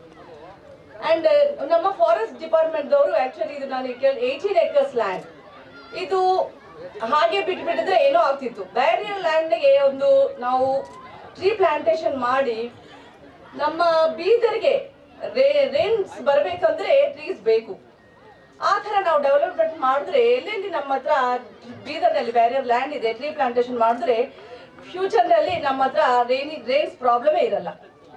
ಅಂಡ್ ನಮ್ಮ ಫಾರೆಸ್ಟ್ ಡಿಪಾರ್ಟ್ಮೆಂಟ್ ದವರು ಆಕ್ಚುಲಿ ಇದು ನಾನು ಕೇಳಿ ಏಯ್ಟೀನ್ ಏಕರ್ಸ್ ಲ್ಯಾಂಡ್ ಇದು ಹಾಗೆ ಬಿಟ್ಬಿಟ್ಟಿದ್ರೆ ಏನೋ ಆಗ್ತಿತ್ತು ಬೇರೆ ಲ್ಯಾಂಡ್ಗೆ ಒಂದು ನಾವು ಟ್ರೀ ಪ್ಲಾಂಟೇಶನ್ ಮಾಡಿ ನಮ್ಮ ಬೀದರ್ಗೆ ರೇನ್ಸ್ ಬರಬೇಕಂದ್ರೆ ಟ್ರೀಸ್ ಬೇಕು ಆ ಥರ ನಾವು ಡೆವಲಪ್ಮೆಂಟ್ ಮಾಡಿದ್ರೆ ಎಲ್ಲೆಲ್ಲಿ ನಮ್ಮ ಹತ್ರ ಬೀದರ್ನಲ್ಲಿ ಬೇರೆ ಲ್ಯಾಂಡ್ ಇದೆ ಟ್ರೀ ಪ್ಲಾಂಟೇಶನ್ ಮಾಡಿದ್ರೆ ಫ್ಯೂಚರ್ನಲ್ಲಿ ನಮ್ಮ ಹತ್ರ ರೇನಿ ರೇನ್ಸ್ ಪ್ರಾಬ್ಲಮೇ ಇರಲ್ಲ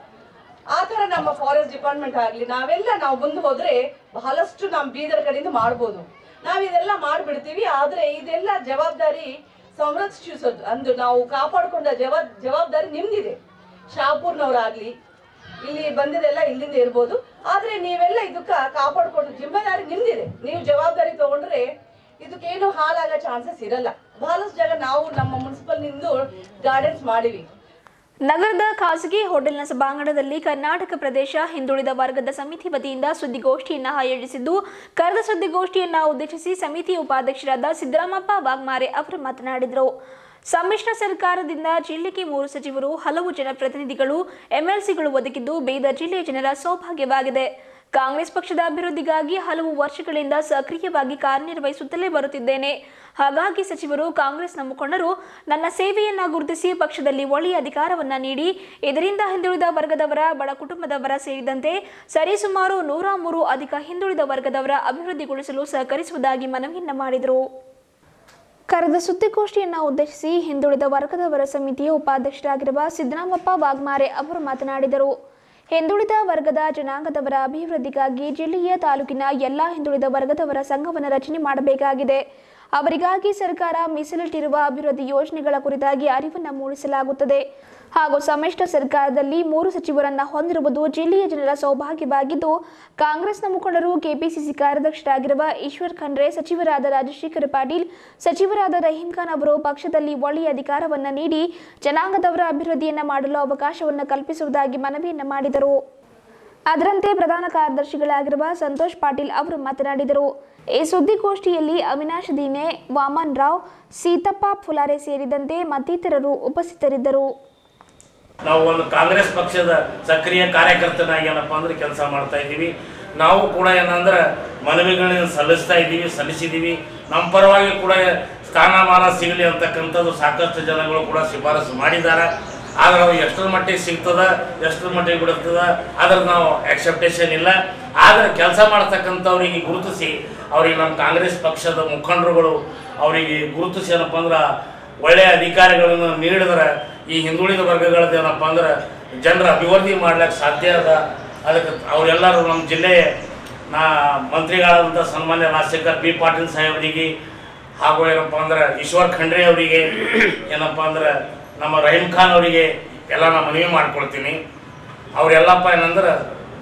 ಆ ಥರ ನಮ್ಮ ಫಾರೆಸ್ಟ್ ಡಿಪಾರ್ಟ್ಮೆಂಟ್ ಆಗಲಿ ನಾವೆಲ್ಲ ನಾವು ಮುಂದೆ ಹೋದ್ರೆ ಬಹಳಷ್ಟು ನಮ್ಮ ಬೀದರ್ ಕಡೆಯಿಂದ ಮಾಡ್ಬೋದು ನಾವು ಇದೆಲ್ಲ ಮಾಡ್ಬಿಡ್ತೀವಿ ಆದ್ರೆ ಇದೆಲ್ಲ ಜವಾಬ್ದಾರಿ ಸಂರಕ್ಷಿಸೋದು ಅಂದು ನಾವು ಕಾಪಾಡ್ಕೊಂಡ ಜವಾ ಜವಾಬ್ದಾರಿ ನಿಮ್ದಿದೆ ಶಾಪೂರ್ನವರಾಗ್ಲಿ ಇಲ್ಲಿ ಬಂದಿದೆಲ್ಲ ಇಲ್ಲಿಂದ ಇರ್ಬೋದು ಆದ್ರೆ ನೀವೆಲ್ಲ ಇದಕ್ಕ ಕಾಪಾಡ್ಕೊಂಡು ಜಿಮ್ಮೆದಾರಿ ನಿಮ್ದಿದೆ ನೀವು ಜವಾಬ್ದಾರಿ ತಗೊಂಡ್ರೆ ಇದಕ್ಕೇನು ಹಾಲಾಗೋ ಚಾನ್ಸಸ್ ಇರಲ್ಲ ಬಹಳಷ್ಟು ಜಾಗ ನಾವು ನಮ್ಮ ಮುನ್ಸಿಪಲ್ ನಿಂದು ಗಾರ್ಡನ್ಸ್ ಮಾಡಿವಿ ನಗರದ ಖಾಸಗಿ ಹೋಟೆಲ್ನ ಸಭಾಂಗಣದಲ್ಲಿ ಕರ್ನಾಟಕ ಪ್ರದೇಶ ಹಿಂದುಳಿದ ವರ್ಗದ ಸಮಿತಿ ವತಿಯಿಂದ ಸುದ್ದಿಗೋಷ್ಠಿಯನ್ನು ಆಯೋಜಿಸಿದ್ದು ಕರೆದ ಸುದ್ದಿಗೋಷ್ಠಿಯನ್ನು ಉದ್ದೇಶಿಸಿ ಸಮಿತಿ ಉಪಾಧ್ಯಕ್ಷರಾದ ಸಿದ್ದರಾಮಪ್ಪ ವಾಗ್ಮಾರೆ ಅವರು ಮಾತನಾಡಿದರು ಸಮ್ಮಿಶ್ರ ಸರ್ಕಾರದಿಂದ ಜಿಲ್ಲೆಗೆ ಮೂರು ಸಚಿವರು ಹಲವು ಜನಪ್ರತಿನಿಧಿಗಳು ಎಂಎಲ್ಸಿಗಳು ಒದಗಿದ್ದು ಬೀದರ್ ಜಿಲ್ಲೆಯ ಜನರ ಸೌಭಾಗ್ಯವಾಗಿದೆ ಕಾಂಗ್ರೆಸ್ ಪಕ್ಷದ ಅಭಿವೃದ್ಧಿಗಾಗಿ ಹಲವು ವರ್ಷಗಳಿಂದ ಸಕ್ರಿಯವಾಗಿ ಕಾರ್ಯನಿರ್ವಹಿಸುತ್ತಲೇ ಬರುತ್ತಿದ್ದೇನೆ ಹಾಗಾಗಿ ಸಚಿವರು ಕಾಂಗ್ರೆಸ್ನ ಮುಖಂಡರು ನನ್ನ ಸೇವೆಯನ್ನ ಗುರುತಿಸಿ ಪಕ್ಷದಲ್ಲಿ ಒಳ್ಳೆಯ ಅಧಿಕಾರವನ್ನ ನೀಡಿ ಇದರಿಂದ ಹಿಂದುಳಿದ ವರ್ಗದವರ ಬಡ ಕುಟುಂಬದವರ ಸೇರಿದಂತೆ ಸರಿಸುಮಾರು ನೂರ ಮೂರು ಅಧಿಕ ಹಿಂದುಳಿದ ವರ್ಗದವರ ಅಭಿವೃದ್ಧಿಗೊಳಿಸಲು ಸಹಕರಿಸುವುದಾಗಿ ಮನವಿಯನ್ನ ಮಾಡಿದರು ಕರೆದ ಸುದ್ದಿಗೋಷ್ಠಿಯನ್ನು ಉದ್ದೇಶಿಸಿ ಹಿಂದುಳಿದ ವರ್ಗದವರ ಸಮಿತಿಯ ಉಪಾಧ್ಯಕ್ಷರಾಗಿರುವ ಸಿದ್ದರಾಮಪ್ಪ ವಾಗ್ಮಾರೆ ಅವರು ಮಾತನಾಡಿದರು ಹಿಂದುಳಿದ ವರ್ಗದ ಜನಾಂಗದವರ ಅಭಿವೃದ್ಧಿಗಾಗಿ ಜಿಲ್ಲೆಯ ತಾಲೂಕಿನ ಎಲ್ಲ ಹಿಂದುಳಿದ ವರ್ಗದವರ ಸಂಘವನ್ನು ರಚನೆ ಮಾಡಬೇಕಾಗಿದೆ ಅವರಿಗಾಗಿ ಸರ್ಕಾರ ಮೀಸಲಿಟ್ಟಿರುವ ಅಭಿವೃದ್ಧಿ ಯೋಜನೆಗಳ ಕುರಿತಾಗಿ ಅರಿವನ್ನು ಮೂಡಿಸಲಾಗುತ್ತದೆ ಹಾಗೂ ಸಮ್ಮಿಶ್ರ ಸರ್ಕಾರದಲ್ಲಿ ಮೂರು ಸಚಿವರನ್ನ ಹೊಂದಿರುವುದು ಜಿಲ್ಲೆಯ ಜನರ ಸೌಭಾಗ್ಯವಾಗಿದ್ದು ಕಾಂಗ್ರೆಸ್ನ ಮುಖಂಡರು ಕೆಪಿಸಿಸಿ ಕಾರ್ಯದರ್ಶರಾಗಿರುವ ಈಶ್ವರ್ ಖಂಡ್ರೆ ಸಚಿವರಾದ ರಾಜಶೇಖರ ಪಾಟೀಲ್ ಸಚಿವರಾದ ರಹೀಂ ಖಾನ್ ಅವರು ಪಕ್ಷದಲ್ಲಿ ಒಳ್ಳೆಯ ಅಧಿಕಾರವನ್ನ ನೀಡಿ ಜನಾಂಗದವರ ಅಭಿವೃದ್ಧಿಯನ್ನ ಮಾಡಲು ಅವಕಾಶವನ್ನು ಕಲ್ಪಿಸುವುದಾಗಿ ಮನವಿಯನ್ನ ಮಾಡಿದರು ಅದರಂತೆ ಪ್ರಧಾನ ಕಾರ್ಯದರ್ಶಿಗಳಾಗಿರುವ ಸಂತೋಷ್ ಪಾಟೀಲ್ ಅವರು ಮಾತನಾಡಿದರು ಈ ಸುದ್ದಿಗೋಷ್ಠಿಯಲ್ಲಿ ಅವಿನಾಶ್ ದೀನೆ ವಾಮನ್ ರಾವ್ ಸೀತಪ್ಪ ಫುಲಾರೆ ಸೇರಿದಂತೆ ಮತ್ತಿತರರು ಉಪಸ್ಥಿತರಿದ್ದರು ನಾವು ಒಂದು ಕಾಂಗ್ರೆಸ್ ಪಕ್ಷದ ಸಕ್ರಿಯ ಕಾರ್ಯಕರ್ತನಾಗಿ ಏನಪ್ಪ ಅಂದ್ರೆ ಕೆಲಸ ಮಾಡ್ತಾ ಇದ್ದೀವಿ ನಾವು ಕೂಡ ಏನಂದ್ರೆ ಮನವಿಗಳನ್ನ ಸಲ್ಲಿಸ್ತಾ ಇದ್ದೀವಿ ಸಲ್ಲಿಸಿದ್ದೀವಿ ನಮ್ಮ ಪರವಾಗಿ ಕೂಡ ಸ್ಥಾನಮಾನ ಸಿಗಲಿ ಅಂತಕ್ಕಂಥದ್ದು ಸಾಕಷ್ಟು ಜನಗಳು ಕೂಡ ಶಿಫಾರಸು ಮಾಡಿದ್ದಾರೆ ಆದ್ರೆ ಅದು ಎಷ್ಟರ ಮಟ್ಟಿಗೆ ಸಿಗ್ತದ ಎಷ್ಟರ ಮಟ್ಟಿಗೆ ಬಿಡುತ್ತದ ಅದ್ರ ನಾವು ಎಕ್ಸೆಪ್ಟೇಷನ್ ಇಲ್ಲ ಆದ್ರೆ ಕೆಲಸ ಮಾಡ್ತಕ್ಕಂಥವ್ರಿಗೆ ಗುರುತಿಸಿ ಅವ್ರಿಗೆ ನಮ್ಮ ಕಾಂಗ್ರೆಸ್ ಪಕ್ಷದ ಮುಖಂಡರುಗಳು ಅವರಿಗೆ ಗುರುತಿಸಿ ಏನಪ್ಪ ಅಂದ್ರೆ ಒಳ್ಳೆಯ ಅಧಿಕಾರಿಗಳನ್ನು ನೀಡಿದ್ರೆ ಈ ಹಿಂದುಳಿದ ವರ್ಗಗಳದ್ದು ಏನಪ್ಪ ಅಂದ್ರೆ ಜನರ ಅಭಿವೃದ್ಧಿ ಮಾಡ್ಲಿಕ್ಕೆ ಸಾಧ್ಯ ಅದ ಅದಕ್ಕೆ ಅವರೆಲ್ಲರೂ ನಮ್ಮ ಜಿಲ್ಲೆ ನಾ ಮಂತ್ರಿಗಳಾದಂಥ ಸನ್ಮಾನ್ಯ ರಾಜಶೇಖರ್ ಬಿ ಪಾಟೀಲ್ ಸಾಹೇಬರಿಗೆ ಹಾಗೂ ಏನಪ್ಪ ಅಂದ್ರೆ ಈಶ್ವರ್ ಖಂಡ್ರೆ ಅವರಿಗೆ ಏನಪ್ಪ ಅಂದ್ರೆ ನಮ್ಮ ರಹೀಂ ಖಾನ್ ಅವರಿಗೆ ಎಲ್ಲ ನಾನು ಮನವಿ ಮಾಡ್ಕೊಳ್ತೀನಿ ಅವರೆಲ್ಲಪ್ಪ ಏನಂದ್ರೆ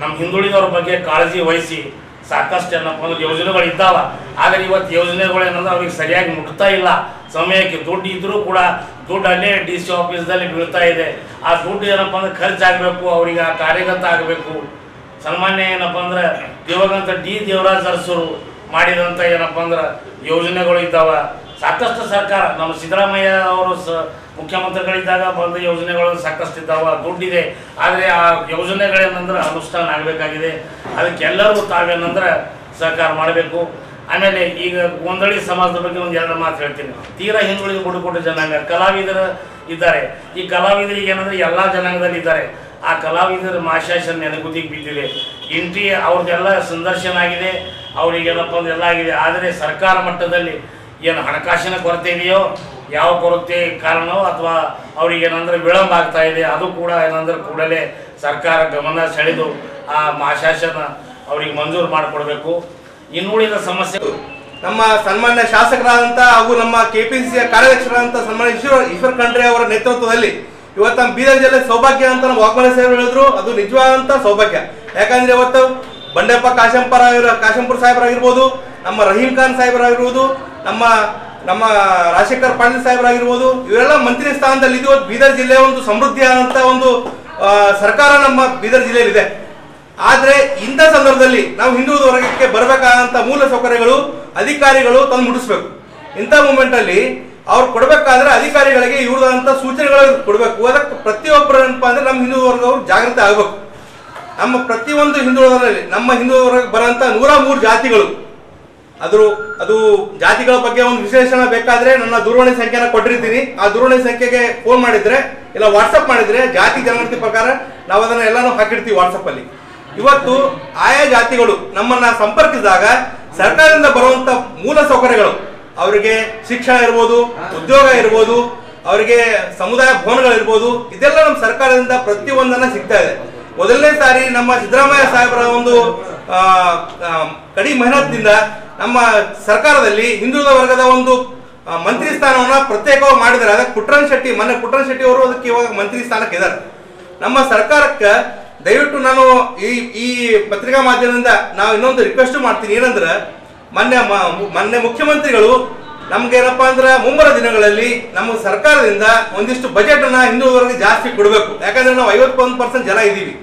ನಮ್ಮ ಹಿಂದುಳಿದವ್ರ ಬಗ್ಗೆ ಕಾಳಜಿ ವಹಿಸಿ ಸಾಕಷ್ಟು ಏನಪ್ಪ ಅಂದ್ರೆ ಯೋಜನೆಗಳು ಇದ್ದಾವ ಆದರೆ ಇವತ್ತು ಯೋಜನೆಗಳು ಏನಂದ್ರೆ ಅವ್ರಿಗೆ ಸರಿಯಾಗಿ ಮುಟ್ತಾ ಇಲ್ಲ ಸಮಯಕ್ಕೆ ದುಡ್ಡು ಇದ್ರೂ ಕೂಡ ದುಡ್ಡು ಅಲ್ಲೇ ಡಿ ಸಿ ಆಫೀಸ್ದಲ್ಲಿ ಬೀಳ್ತಾ ಇದೆ ಆ ದುಡ್ಡು ಏನಪ್ಪ ಅಂದ್ರೆ ಖರ್ಚಾಗಬೇಕು ಅವರಿಗೆ ಆ ಕಾರ್ಯಗತ ಆಗಬೇಕು ಸನ್ಮಾನ್ಯ ಏನಪ್ಪ ಅಂದ್ರೆ ದಿವಂಗತ ಡಿ ದೇವರಾಜ್ ಅರಸರು ಮಾಡಿದಂಥ ಏನಪ್ಪ ಅಂದ್ರೆ ಯೋಜನೆಗಳು ಇದ್ದಾವ ಸಾಕಷ್ಟು ಸರ್ಕಾರ ನಮ್ಮ ಸಿದ್ದರಾಮಯ್ಯ ಅವರು ಸ ಮುಖ್ಯಮಂತ್ರಿಗಳಿದ್ದಾಗ ಬಂದ ಯೋಜನೆಗಳು ಸಾಕಷ್ಟು ಇದ್ದಾವ ದುಡ್ಡಿದೆ ಆದರೆ ಆ ಯೋಜನೆಗಳೇನಂದ್ರೆ ಅನುಷ್ಠಾನ ಆಗಬೇಕಾಗಿದೆ ಅದಕ್ಕೆಲ್ಲರೂ ತಾವೇನಂದ್ರೆ ಸಹಕಾರ ಮಾಡಬೇಕು ಆಮೇಲೆ ಈಗ ಗೊಂದಳಿ ಸಮಾಜದ ಬಗ್ಗೆ ಒಂದು ಎರಡು ಮಾತು ಹೇಳ್ತೀನಿ ತೀರಾ ಹಿಂದುಳಿದ ಬುಡಕಟ್ಟು ಜನಾಂಗ ಕಲಾವಿದರು ಇದ್ದಾರೆ ಈ ಕಲಾವಿದರಿಗೆ ಏನಂದ್ರೆ ಎಲ್ಲ ಜನಾಂಗದಲ್ಲಿ ಇದ್ದಾರೆ ಆ ಕಲಾವಿದರ ಮಾಶಾಸನ ನೆನಗುದಿಗೆ ಬಿದ್ದಿದೆ ಇಂಟ್ರಿ ಅವ್ರದ್ದೆಲ್ಲ ಸಂದರ್ಶನ ಆಗಿದೆ ಅವ್ರಿಗೆ ಏನಪ್ಪ ಅಂದ್ರೆ ಎಲ್ಲ ಆಗಿದೆ ಆದರೆ ಸರ್ಕಾರ ಮಟ್ಟದಲ್ಲಿ ಏನು ಹಣಕಾಸಿನ ಕೊರತೆ ಇದೆಯೋ ಯಾವ ಕೊರತೆ ಕಾರಣವೋ ಅಥವಾ ಅವ್ರಿಗೆ ಏನಂದ್ರೆ ವಿಳಂಬ ಆಗ್ತಾ ಇದೆ ಅದು ಕೂಡ ಏನಂದ್ರೆ ಕೂಡಲೇ ಸರ್ಕಾರ ಗಮನ ಸೆಳೆದು ಆ ಮಾಶಾಸನ ಅವ್ರಿಗೆ ಮಂಜೂರು ಮಾಡಿಕೊಡ್ಬೇಕು ಇನ್ನುಳಿದ ಸಮಸ್ಯೆ ನಮ್ಮ ಸನ್ಮಾನ್ಯ ಶಾಸಕರಾದಂಥ ಹಾಗೂ ನಮ್ಮ ಕೆಪಿಸಿಸಿಯ ಕಾರ್ಯಾಧ್ಯಕ್ಷರಾದಂಥ ಸನ್ಮಾನ್ಯ ಈಶ್ವರ್ ಈಶ್ವರ್ ಖಂಡ್ರೆ ಅವರ ನೇತೃತ್ವದಲ್ಲಿ ಇವತ್ತು ನಮ್ಮ ಬೀದರ್ ಜಿಲ್ಲೆ ಸೌಭಾಗ್ಯ ಅಂತ ನಮ್ಮ ವಾಗ್ಮನೆ ಸಾಹೇಬರು ಹೇಳಿದ್ರು ಅದು ನಿಜವಾದಂಥ ಸೌಭಾಗ್ಯ ಯಾಕಂದ್ರೆ ಇವತ್ತು ಬಂಡೆಪ್ಪ ಕಾಶಂಪುರ ಆಗಿರೋ- ಕಾಶಂಪುರ ಸಾಹೇಬರಾಗಿರ್ಬೋದು ನಮ್ಮ ರಹೀಂ ಖಾನ್ ಸಾಹೇಬರಾಗಿರ್ಬೋದು ನಮ್ಮ ನಮ್ಮ ರಾಜಶೇಖರ್ ಪಾಟೀಲ್ ಸಾಹೇಬರಾಗಿರ್ಬೋದು ಇವರೆಲ್ಲ ಮಂತ್ರಿ ಸ್ಥಾನದಲ್ಲಿ ಇದು ಇವತ್ತು ಬೀದರ್ ಜಿಲ್ಲೆಯ ಒಂದು ಸಮೃದ್ಧಿಯಾದಂಥ ಒಂದು ಆ, ಸರ್ಕಾರ ನಮ್ಮ ಬೀದರ್ ಜಿಲ್ಲೆಯಲ್ಲಿದೆ ಆದ್ರೆ ಇಂಥ ಸಂದರ್ಭದಲ್ಲಿ ನಾವು ಹಿಂದುಳಿದ ವರ್ಗಕ್ಕೆ ಬರಬೇಕಾದಂತ ಮೂಲ ಸೌಕರ್ಯಗಳು ಅಧಿಕಾರಿಗಳು ತಂದು ಮುಟ್ಟಿಸ್ಬೇಕು ಇಂಥ ಮೂಮೆಂಟ್ ಅಲ್ಲಿ ಅವ್ರು ಕೊಡಬೇಕಾದ್ರೆ ಅಧಿಕಾರಿಗಳಿಗೆ ಇವ್ರದಂತ ಸೂಚನೆಗಳು ಕೊಡಬೇಕು ಅದಕ್ಕೆ ಪ್ರತಿಯೊಬ್ಬರು ಏನಪ್ಪಾ ಅಂದ್ರೆ ನಮ್ಮ ಹಿಂದುಳಿದ ವರ್ಗವರು ಜಾಗೃತಿ ಆಗಬೇಕು ನಮ್ಮ ಪ್ರತಿಯೊಂದು ಹಿಂದುಳಿದರಲ್ಲಿ ನಮ್ಮ ಹಿಂದುಳಿದ ವರ್ಗಕ್ಕೆ ಬರೋಂಥ ನೂರ ಮೂರು ಜಾತಿಗಳು ಅದ್ರ ಅದು ಜಾತಿಗಳ ಬಗ್ಗೆ ಒಂದು ವಿಶ್ಲೇಷಣ ಬೇಕಾದ್ರೆ ನನ್ನ ದೂರವಾಣಿ ಸಂಖ್ಯೆನ ಕೊಟ್ಟಿರ್ತೀನಿ ಆ ದೂರವಾಣಿ ಸಂಖ್ಯೆಗೆ ಫೋನ್ ಮಾಡಿದ್ರೆ ಇಲ್ಲ ವಾಟ್ಸಪ್ ಮಾಡಿದ್ರೆ ಜಾತಿ ಜನಗಣತಿ ಪ್ರಕಾರ ನಾವು ಅದನ್ನ ಎಲ್ಲಾನು ಹಾಕಿರ್ತೀವಿ ವಾಟ್ಸಪ್ ಅಲ್ಲಿ ಇವತ್ತು ಆಯಾ ಜಾತಿಗಳು ನಮ್ಮನ್ನ ಸಂಪರ್ಕಿಸಿದಾಗ ಸರ್ಕಾರದಿಂದ ಬರುವಂತ ಮೂಲ ಸೌಕರ್ಯಗಳು ಅವರಿಗೆ ಶಿಕ್ಷಣ ಇರ್ಬೋದು ಉದ್ಯೋಗ ಇರ್ಬೋದು ಅವರಿಗೆ ಸಮುದಾಯ ಭವನಗಳಿರ್ಬೋದು ಇದೆಲ್ಲ ನಮ್ಮ ಸರ್ಕಾರದಿಂದ ಪ್ರತಿಯೊಂದನ್ನ ಸಿಗ್ತಾ ಇದೆ ಮೊದಲನೇ ಸಾರಿ ನಮ್ಮ ಸಿದ್ದರಾಮಯ್ಯ ಸಾಹೇಬರ ಒಂದು ಆ, ಆ, ಕಡಿ ಮೆಹನತ್ನಿಂದ ನಮ್ಮ ಸರ್ಕಾರದಲ್ಲಿ ಹಿಂದುಳಿದ ವರ್ಗದ ಒಂದು ಆ, ಮಂತ್ರಿ ಸ್ಥಾನವನ್ನ ಪ್ರತ್ಯೇಕವಾಗಿ ಮಾಡಿದ್ದಾರೆ ಅದಕ್ಕೆ ಪುಟ್ಟಣ್ ಶೆಟ್ಟಿ ಮೊನ್ನೆ ಪುಟ್ಟಣ್ ಶೆಟ್ಟಿ ಅವರು ಅದಕ್ಕೆ ಇವಾಗ ಮಂತ್ರಿ ಸ್ಥಾನಕ್ಕೆ ಇದ್ದಾರೆ ನಮ್ಮ ಸರ್ಕಾರಕ್ಕೆ ದಯವಿಟ್ಟು ನಾನು ಈ ಈ ಪತ್ರಿಕಾ ಮಾಧ್ಯಮದಿಂದ ನಾವು ಇನ್ನೊಂದು ರಿಕ್ವೆಸ್ಟ್ ಮಾಡ್ತೀನಿ ಏನಂದ್ರೆ ಮೊನ್ನೆ ಮ- ಮೊನ್ನೆ ಮುಖ್ಯಮಂತ್ರಿಗಳು ನಮ್ಗೆ ಏನಪ್ಪಾ ಅಂದ್ರೆ ಮುಂಬರುವ ದಿನಗಳಲ್ಲಿ ನಮ್ಮ ಸರ್ಕಾರದಿಂದ ಒಂದಿಷ್ಟು ಬಜೆಟ್ ಅನ್ನ ಹಿಂದುಳಿದವರಿಗೆ ಜಾಸ್ತಿ ಕೊಡಬೇಕು ಯಾಕಂದ್ರೆ ನಾವು ಐವತ್ತೊಂದು ಪರ್ಸೆಂಟ್ ಜನ ಇದೀವಿ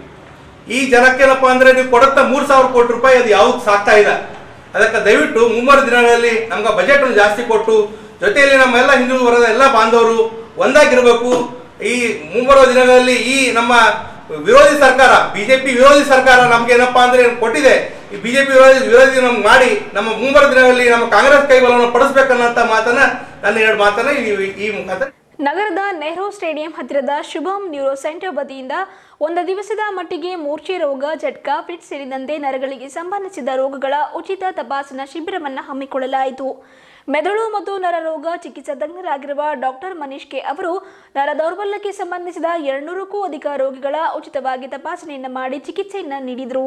ಈ ಜನಕ್ಕೇನಪ್ಪ ಅಂದ್ರೆ ನೀವು ಕೊಡತ್ತ ಮೂರ್ ಸಾವಿರ ಕೋಟಿ ರೂಪಾಯಿ ಅದು ಯಾವ್ದು ಸಾಕ್ತಾ ಇಲ್ಲ ಅದಕ್ಕೆ ದಯವಿಟ್ಟು ಮುಂಬರುವ ದಿನಗಳಲ್ಲಿ ನಮ್ಗೆ ಬಜೆಟ್ ಜಾಸ್ತಿ ಕೊಟ್ಟು ಜೊತೆಯಲ್ಲಿ ನಮ್ಮೆಲ್ಲ ಹಿಂದುಳಿದ ವರ್ಗದ ಎಲ್ಲ ಬಾಂಧವರು ಒಂದಾಗಿರ್ಬೇಕು ಈ ಮುಂಬರುವ ದಿನಗಳಲ್ಲಿ ಈ ನಮ್ಮ ವಿರೋಧಿ ಸರ್ಕಾರ ಬಿಜೆಪಿ ವಿರೋಧಿ ಸರ್ಕಾರ ನಮ್ಗೆ ಏನಪ್ಪಾ ಅಂದ್ರೆ ಕೊಟ್ಟಿದೆ ಈ ಬಿಜೆಪಿ ವಿರೋಧಿ ವಿರೋಧಿ ನಮ್ಗೆ ಮಾಡಿ ನಮ್ಮ ಮುಂಬರುವ ದಿನಗಳಲ್ಲಿ ನಮ್ಮ ಕಾಂಗ್ರೆಸ್ ಕೈಬಲವನ್ನು ಪಡಿಸ್ಬೇಕನ್ನಂತ ಮಾತನ್ನ ನನ್ನ ಎರಡು ಮಾತನ್ನ ಈ- ಈ ಮುಖಾಂತರ ನಗರದ ನೆಹರು ಸ್ಟೇಡಿಯಂ ಹತ್ತಿರದ ಶುಭಂ ನ್ಯೂರೋ ಸೆಂಟರ್ ವತಿಯಿಂದ ಒಂದು ದಿವಸದ ಮಟ್ಟಿಗೆ ಮೂರ್ಛೆ ರೋಗ ಜಟ್ಕಾ ಫಿಟ್ ಸೇರಿದಂತೆ ನರಗಳಿಗೆ ಸಂಬಂಧಿಸಿದ ರೋಗಗಳ ಉಚಿತ ತಪಾಸಣಾ ಶಿಬಿರವನ್ನು ಹಮ್ಮಿಕೊಳ್ಳಲಾಯಿತು ಮೆದುಳು ಮತ್ತು ನರರೋಗ ಚಿಕಿತ್ಸಾ ತಜ್ಞರಾಗಿರುವ ಡಾಕ್ಟರ್ ಮನೀಶ್ ಕೆ ಅವರು ನರ ದೌರ್ಬಲ್ಯಕ್ಕೆ ಸಂಬಂಧಿಸಿದ ಎರಡ್ನೂರಕ್ಕೂ ಅಧಿಕ ರೋಗಿಗಳ ಉಚಿತವಾಗಿ ತಪಾಸಣೆಯನ್ನು ಮಾಡಿ ಚಿಕಿತ್ಸೆಯನ್ನು ನೀಡಿದರು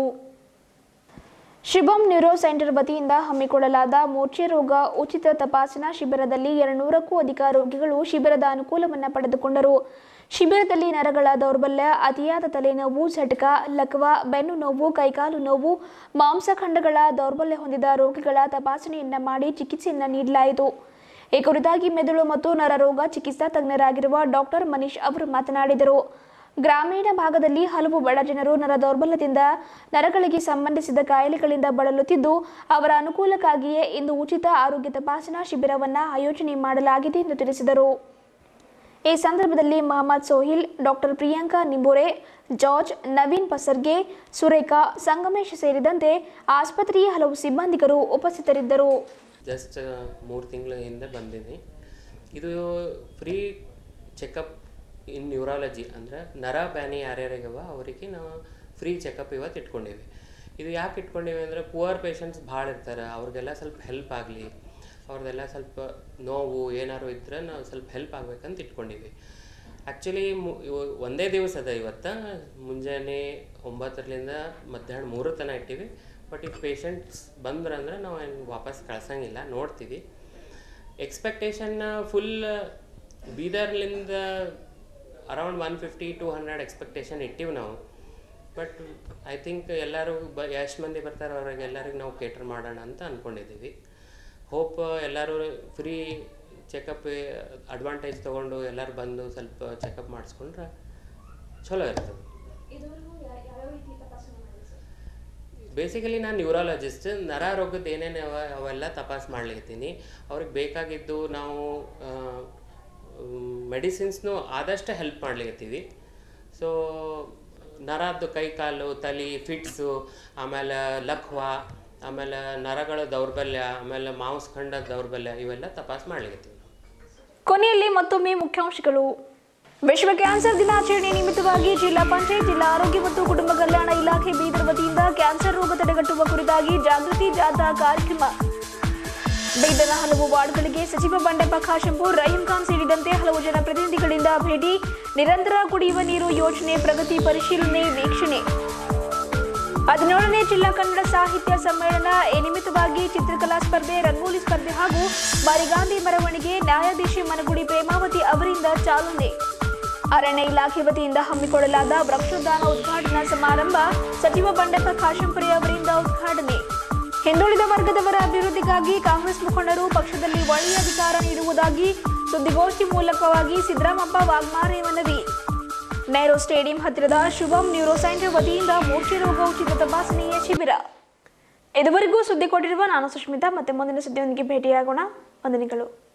ಶಿವಂ ನ್ಯೂರೋ ಸೆಂಟರ್ ವತಿಯಿಂದ ಹಮ್ಮಿಕೊಳ್ಳಲಾದ ಮೂರ್ಛೆ ರೋಗ ಉಚಿತ ತಪಾಸಣಾ ಶಿಬಿರದಲ್ಲಿ ಎರಡ್ನೂರಕ್ಕೂ ಅಧಿಕ ರೋಗಿಗಳು ಶಿಬಿರದ ಅನುಕೂಲವನ್ನು ಪಡೆದುಕೊಂಡರು ಶಿಬಿರದಲ್ಲಿ ನರಗಳ ದೌರ್ಬಲ್ಯ ಅತಿಯಾದ ತಲೆನೋವು ಝಟಕ ಲಕ್ವ ಬೆನ್ನು ನೋವು ಕೈಕಾಲು ನೋವು ಮಾಂಸಖಂಡಗಳ ದೌರ್ಬಲ್ಯ ಹೊಂದಿದ ರೋಗಿಗಳ ತಪಾಸಣೆಯನ್ನ ಮಾಡಿ ಚಿಕಿತ್ಸೆಯನ್ನ ನೀಡಲಾಯಿತು ಈ ಕುರಿತಾಗಿ ಮೆದುಳು ಮತ್ತು ನರರೋಗ ಚಿಕಿತ್ಸಾ ತಜ್ಞರಾಗಿರುವ ಡಾಕ್ಟರ್ ಮನೀಶ್ ಅವರು ಮಾತನಾಡಿದರು ಗ್ರಾಮೀಣ ಭಾಗದಲ್ಲಿ ಹಲವು ಬಡ ಜನರು ನರ ದೌರ್ಬಲ್ಯದಿಂದ ನರಗಳಿಗೆ ಸಂಬಂಧಿಸಿದ ಕಾಯಿಲೆಗಳಿಂದ ಬಳಲುತ್ತಿದ್ದು ಅವರ ಅನುಕೂಲಕ್ಕಾಗಿಯೇ ಇಂದು ಉಚಿತ ಆರೋಗ್ಯ ತಪಾಸಣಾ ಶಿಬಿರವನ್ನು ಆಯೋಜನೆ ಮಾಡಲಾಗಿದೆ ಎಂದು ತಿಳಿಸಿದರು ಈ ಸಂದರ್ಭದಲ್ಲಿ ಮಹಮ್ಮದ್ ಸೋಹಿಲ್ ಡಾಕ್ಟರ್ ಪ್ರಿಯಾಂಕಾ ನಿಂಬೋರೆ ಜಾರ್ಜ್ ನವೀನ್ ಪಸರ್ಗೆ ಸುರೇಖಾ ಸಂಗಮೇಶ್ ಸೇರಿದಂತೆ ಆಸ್ಪತ್ರೆಯ ಹಲವು ಸಿಬ್ಬಂದಿಗರು ಉಪಸ್ಥಿತರಿದ್ದರು ಜಸ್ಟ್ ಮೂರು ತಿಂಗಳ ಹಿಂದೆ ಬಂದೀನಿ ಇದು ಫ್ರೀ ಚೆಕಪ್ ಇನ್ ನ್ಯೂರಾಲಜಿ ಅಂದರೆ ನರ ಬ್ಯಾನಿ ಯಾರ್ಯಾರಿಗವ ಅವರಿಗೆ ನಾವು ಫ್ರೀ ಚೆಕಪ್ ಇವತ್ತು ಇಟ್ಕೊಂಡೀವಿ ಇದು ಯಾಕೆ ಇಟ್ಕೊಂಡೀವಿ ಅಂದರೆ ಪುವರ್ ಪೇಷಂಟ್ಸ್ ಭಾಳ ಇರ್ತಾರೆ ಅವ್ರಿಗೆಲ್ಲ ಸ್ವಲ್ಪ ಹೆಲ್ಪ್ ಆಗಲಿ ಅವ್ರದ್ದೆಲ್ಲ ಸ್ವಲ್ಪ ನೋವು ಏನಾರು ಇದ್ದರೆ ನಾವು ಸ್ವಲ್ಪ ಹೆಲ್ಪ್ ಆಗ್ಬೇಕಂತ ಇಟ್ಕೊಂಡೀವಿ ಆ್ಯಕ್ಚುಲಿ ಒಂದೇ ದಿವಸ ಅದ ಇವತ್ತು ಮುಂಜಾನೆ ಒಂಬತ್ತರಿಂದ ಮಧ್ಯಾಹ್ನ ಮೂರು ತನಕ ಇಟ್ಟಿವಿ ಬಟ್ ಈಗ ಪೇಷಂಟ್ಸ್ ಬಂದ್ರಂದ್ರೆ ನಾವು ಏನು ವಾಪಸ್ ಕಳ್ಸಂಗಿಲ್ಲ ನೋಡ್ತೀವಿ ಎಕ್ಸ್ಪೆಕ್ಟೇಷನ್ನ ಫುಲ್ ಬೀದರ್ಲಿಂದ around one fifty to hundred expectation ಇಟ್ಟಿವಿ ನಾವು ಬಟ್ ಐ ಥಿಂಕ್ ಎಲ್ಲರೂ ಬ ಎಷ್ಟು ಮಂದಿ ಬರ್ತಾರೆ ಅವ್ರಿಗೆ ಎಲ್ಲರಿಗೂ ನಾವು ಕೇಟರ್ ಮಾಡೋಣ ಅಂತ ಅಂದ್ಕೊಂಡಿದ್ದೀವಿ ಹೋಪ್ ಎಲ್ಲರೂ ಫ್ರೀ ಚೆಕಪ್ ಅಡ್ವಾಂಟೇಜ್ ತೊಗೊಂಡು ಎಲ್ಲರೂ ಬಂದು ಸ್ವಲ್ಪ ಚೆಕಪ್ ಮಾಡಿಸ್ಕೊಂಡ್ರೆ ಚಲೋ ಇರ್ತದೆ ಬೇಸಿಕಲಿ ನಾನು ನ್ಯೂರಾಲಜಿಸ್ಟ್ ನರ ರೋಗದ ಏನೇನು ಅವ ಅವೆಲ್ಲ ತಪಾಸ್ ಮಾಡ್ಲಿಕತ್ತೀನಿ ಅವ್ರಿಗೆ ಬೇಕಾಗಿದ್ದು ನಾವು ಮೆಡಿಸಿನ್ಸ್ನು ಆದಷ್ಟು ಹೆಲ್ಪ್ ಮಾಡ್ಲಿಕತ್ತೀವಿ ಸೊ ನರದ್ದು ಕೈ ಕಾಲು ತಲೆ ಫಿಟ್ಸು ಆಮೇಲೆ ಲಕ್ವ ಆಮೇಲೆ ನರಗಳ ದೌರ್ಬಲ್ಯ ಆಮೇಲೆ ಮಾಂಸಖಂಡದ ದೌರ್ಬಲ್ಯ ಇವೆಲ್ಲ ತಪಾಸ್ ಮಾಡ್ಲಿಕತ್ತೀವಿ ಕೊನೆಯಲ್ಲಿ ಮತ್ತೊಮ್ಮೆ ಮುಖ್ಯಾಂಶಗಳು ವಿಶ್ವ ಕ್ಯಾನ್ಸರ್ ದಿನಾಚರಣೆ ನಿಮಿತ್ತವಾಗಿ ಜಿಲ್ಲಾ ಪಂಚಾಯತ್ ಜಿಲ್ಲಾ ಆರೋಗ್ಯ ಮತ್ತು ಕುಟುಂಬ ಕಲ್ಯಾಣ ಇಲಾಖೆ ಬೀದರ್ ವತಿಯಿಂದ ಕ್ಯಾನ್ಸರ್ ರೋಗ ತಡೆಗಟ್ಟುವ ಕುರಿತಾಗಿ ಜಾಗೃತಿ ಜಾಥಾ ಕಾರ್ಯಕ್ರಮ ಬೀದರ್ನ ಹಲವು ವಾರ್ಡ್ಗಳಿಗೆ ಸಚಿವ ಬಂಡೆಪ್ಪ ಖಾಶಂಪುರ್ ರಹೀಂ ಖಾನ್ ಸೇರಿದಂತೆ ಹಲವು ಜನಪ್ರತಿನಿಧಿಗಳಿಂದ ಭೇಟಿ ನಿರಂತರ ಕುಡಿಯುವ ನೀರು ಯೋಜನೆ ಪ್ರಗತಿ ಪರಿಶೀಲನೆ ವೀಕ್ಷಣೆ ಹದಿನೇಳನೇ ಜಿಲ್ಲಾ ಕನ್ನಡ ಸಾಹಿತ್ಯ ಸಮ್ಮೇಳನ ಈ ನಿಮಿತ್ತವಾಗಿ ಚಿತ್ರಕಲಾ ಸ್ಪರ್ಧೆ ರಂಗೋಲಿ ಸ್ಪರ್ಧೆ ಹಾಗೂ ಬಾರಿಗಾಂಧಿ ಮೆರವಣಿಗೆ ನ್ಯಾಯಾಧೀಶಿ ಮನಗುಡಿ ಪ್ರೇಮಾವತಿ ಅವರಿಂದ ಚಾಲನೆ ಅರಣ್ಯ ಇಲಾಖೆ ವತಿಯಿಂದ ಹಮ್ಮಿಕೊಳ್ಳಲಾದ ವೃಕ್ಷದಾನ ಉದ್ಘಾಟನಾ ಸಮಾರಂಭ ಸಚಿವ ಬಂಡೆಪ್ಪ ಖಾಶಂಪುರಿ ಅವರಿಂದ ಉದ್ಘಾಟನೆ ಹಿಂದುಳಿದ ವರ್ಗದವರ ಅಭಿವೃದ್ಧಿಗಾಗಿ ಕಾಂಗ್ರೆಸ್ ಮುಖಂಡರು ಪಕ್ಷದಲ್ಲಿ ಒಳ್ಳೆಯ ಅಧಿಕಾರ ನೀಡುವುದಾಗಿ ಸುದ್ದಿಗೋಷ್ಠಿ ಮೂಲಕವಾಗಿ ಸಿದ್ದರಾಮಪ್ಪ ವಾಗ್ಮಾರೆ ಮನವಿ ನೆಹರು ಸ್ಟೇಡಿಯಂ ಹತ್ತಿರದ ಶುಭಂ ನ್ಯೂರೋ ಸೆಂಟರ್ ವತಿಯಿಂದ ಮೂರ್ಛೆ ರೋಗ ಉಚಿತ ತಪಾಸಣೆಯ ಶಿಬಿರ ಇದುವರೆಗೂ ಸುದ್ದಿ ಕೊಟ್ಟಿರುವ ನಾನು ಸುಷ್ಮಿತಾ ಮತ್ತೆ ಮುಂದಿನ ಸುದ್ದಿಯೊಂದಿಗೆ ಭೇಟಿಯಾಗೋಣ ವಂದನೆಗಳು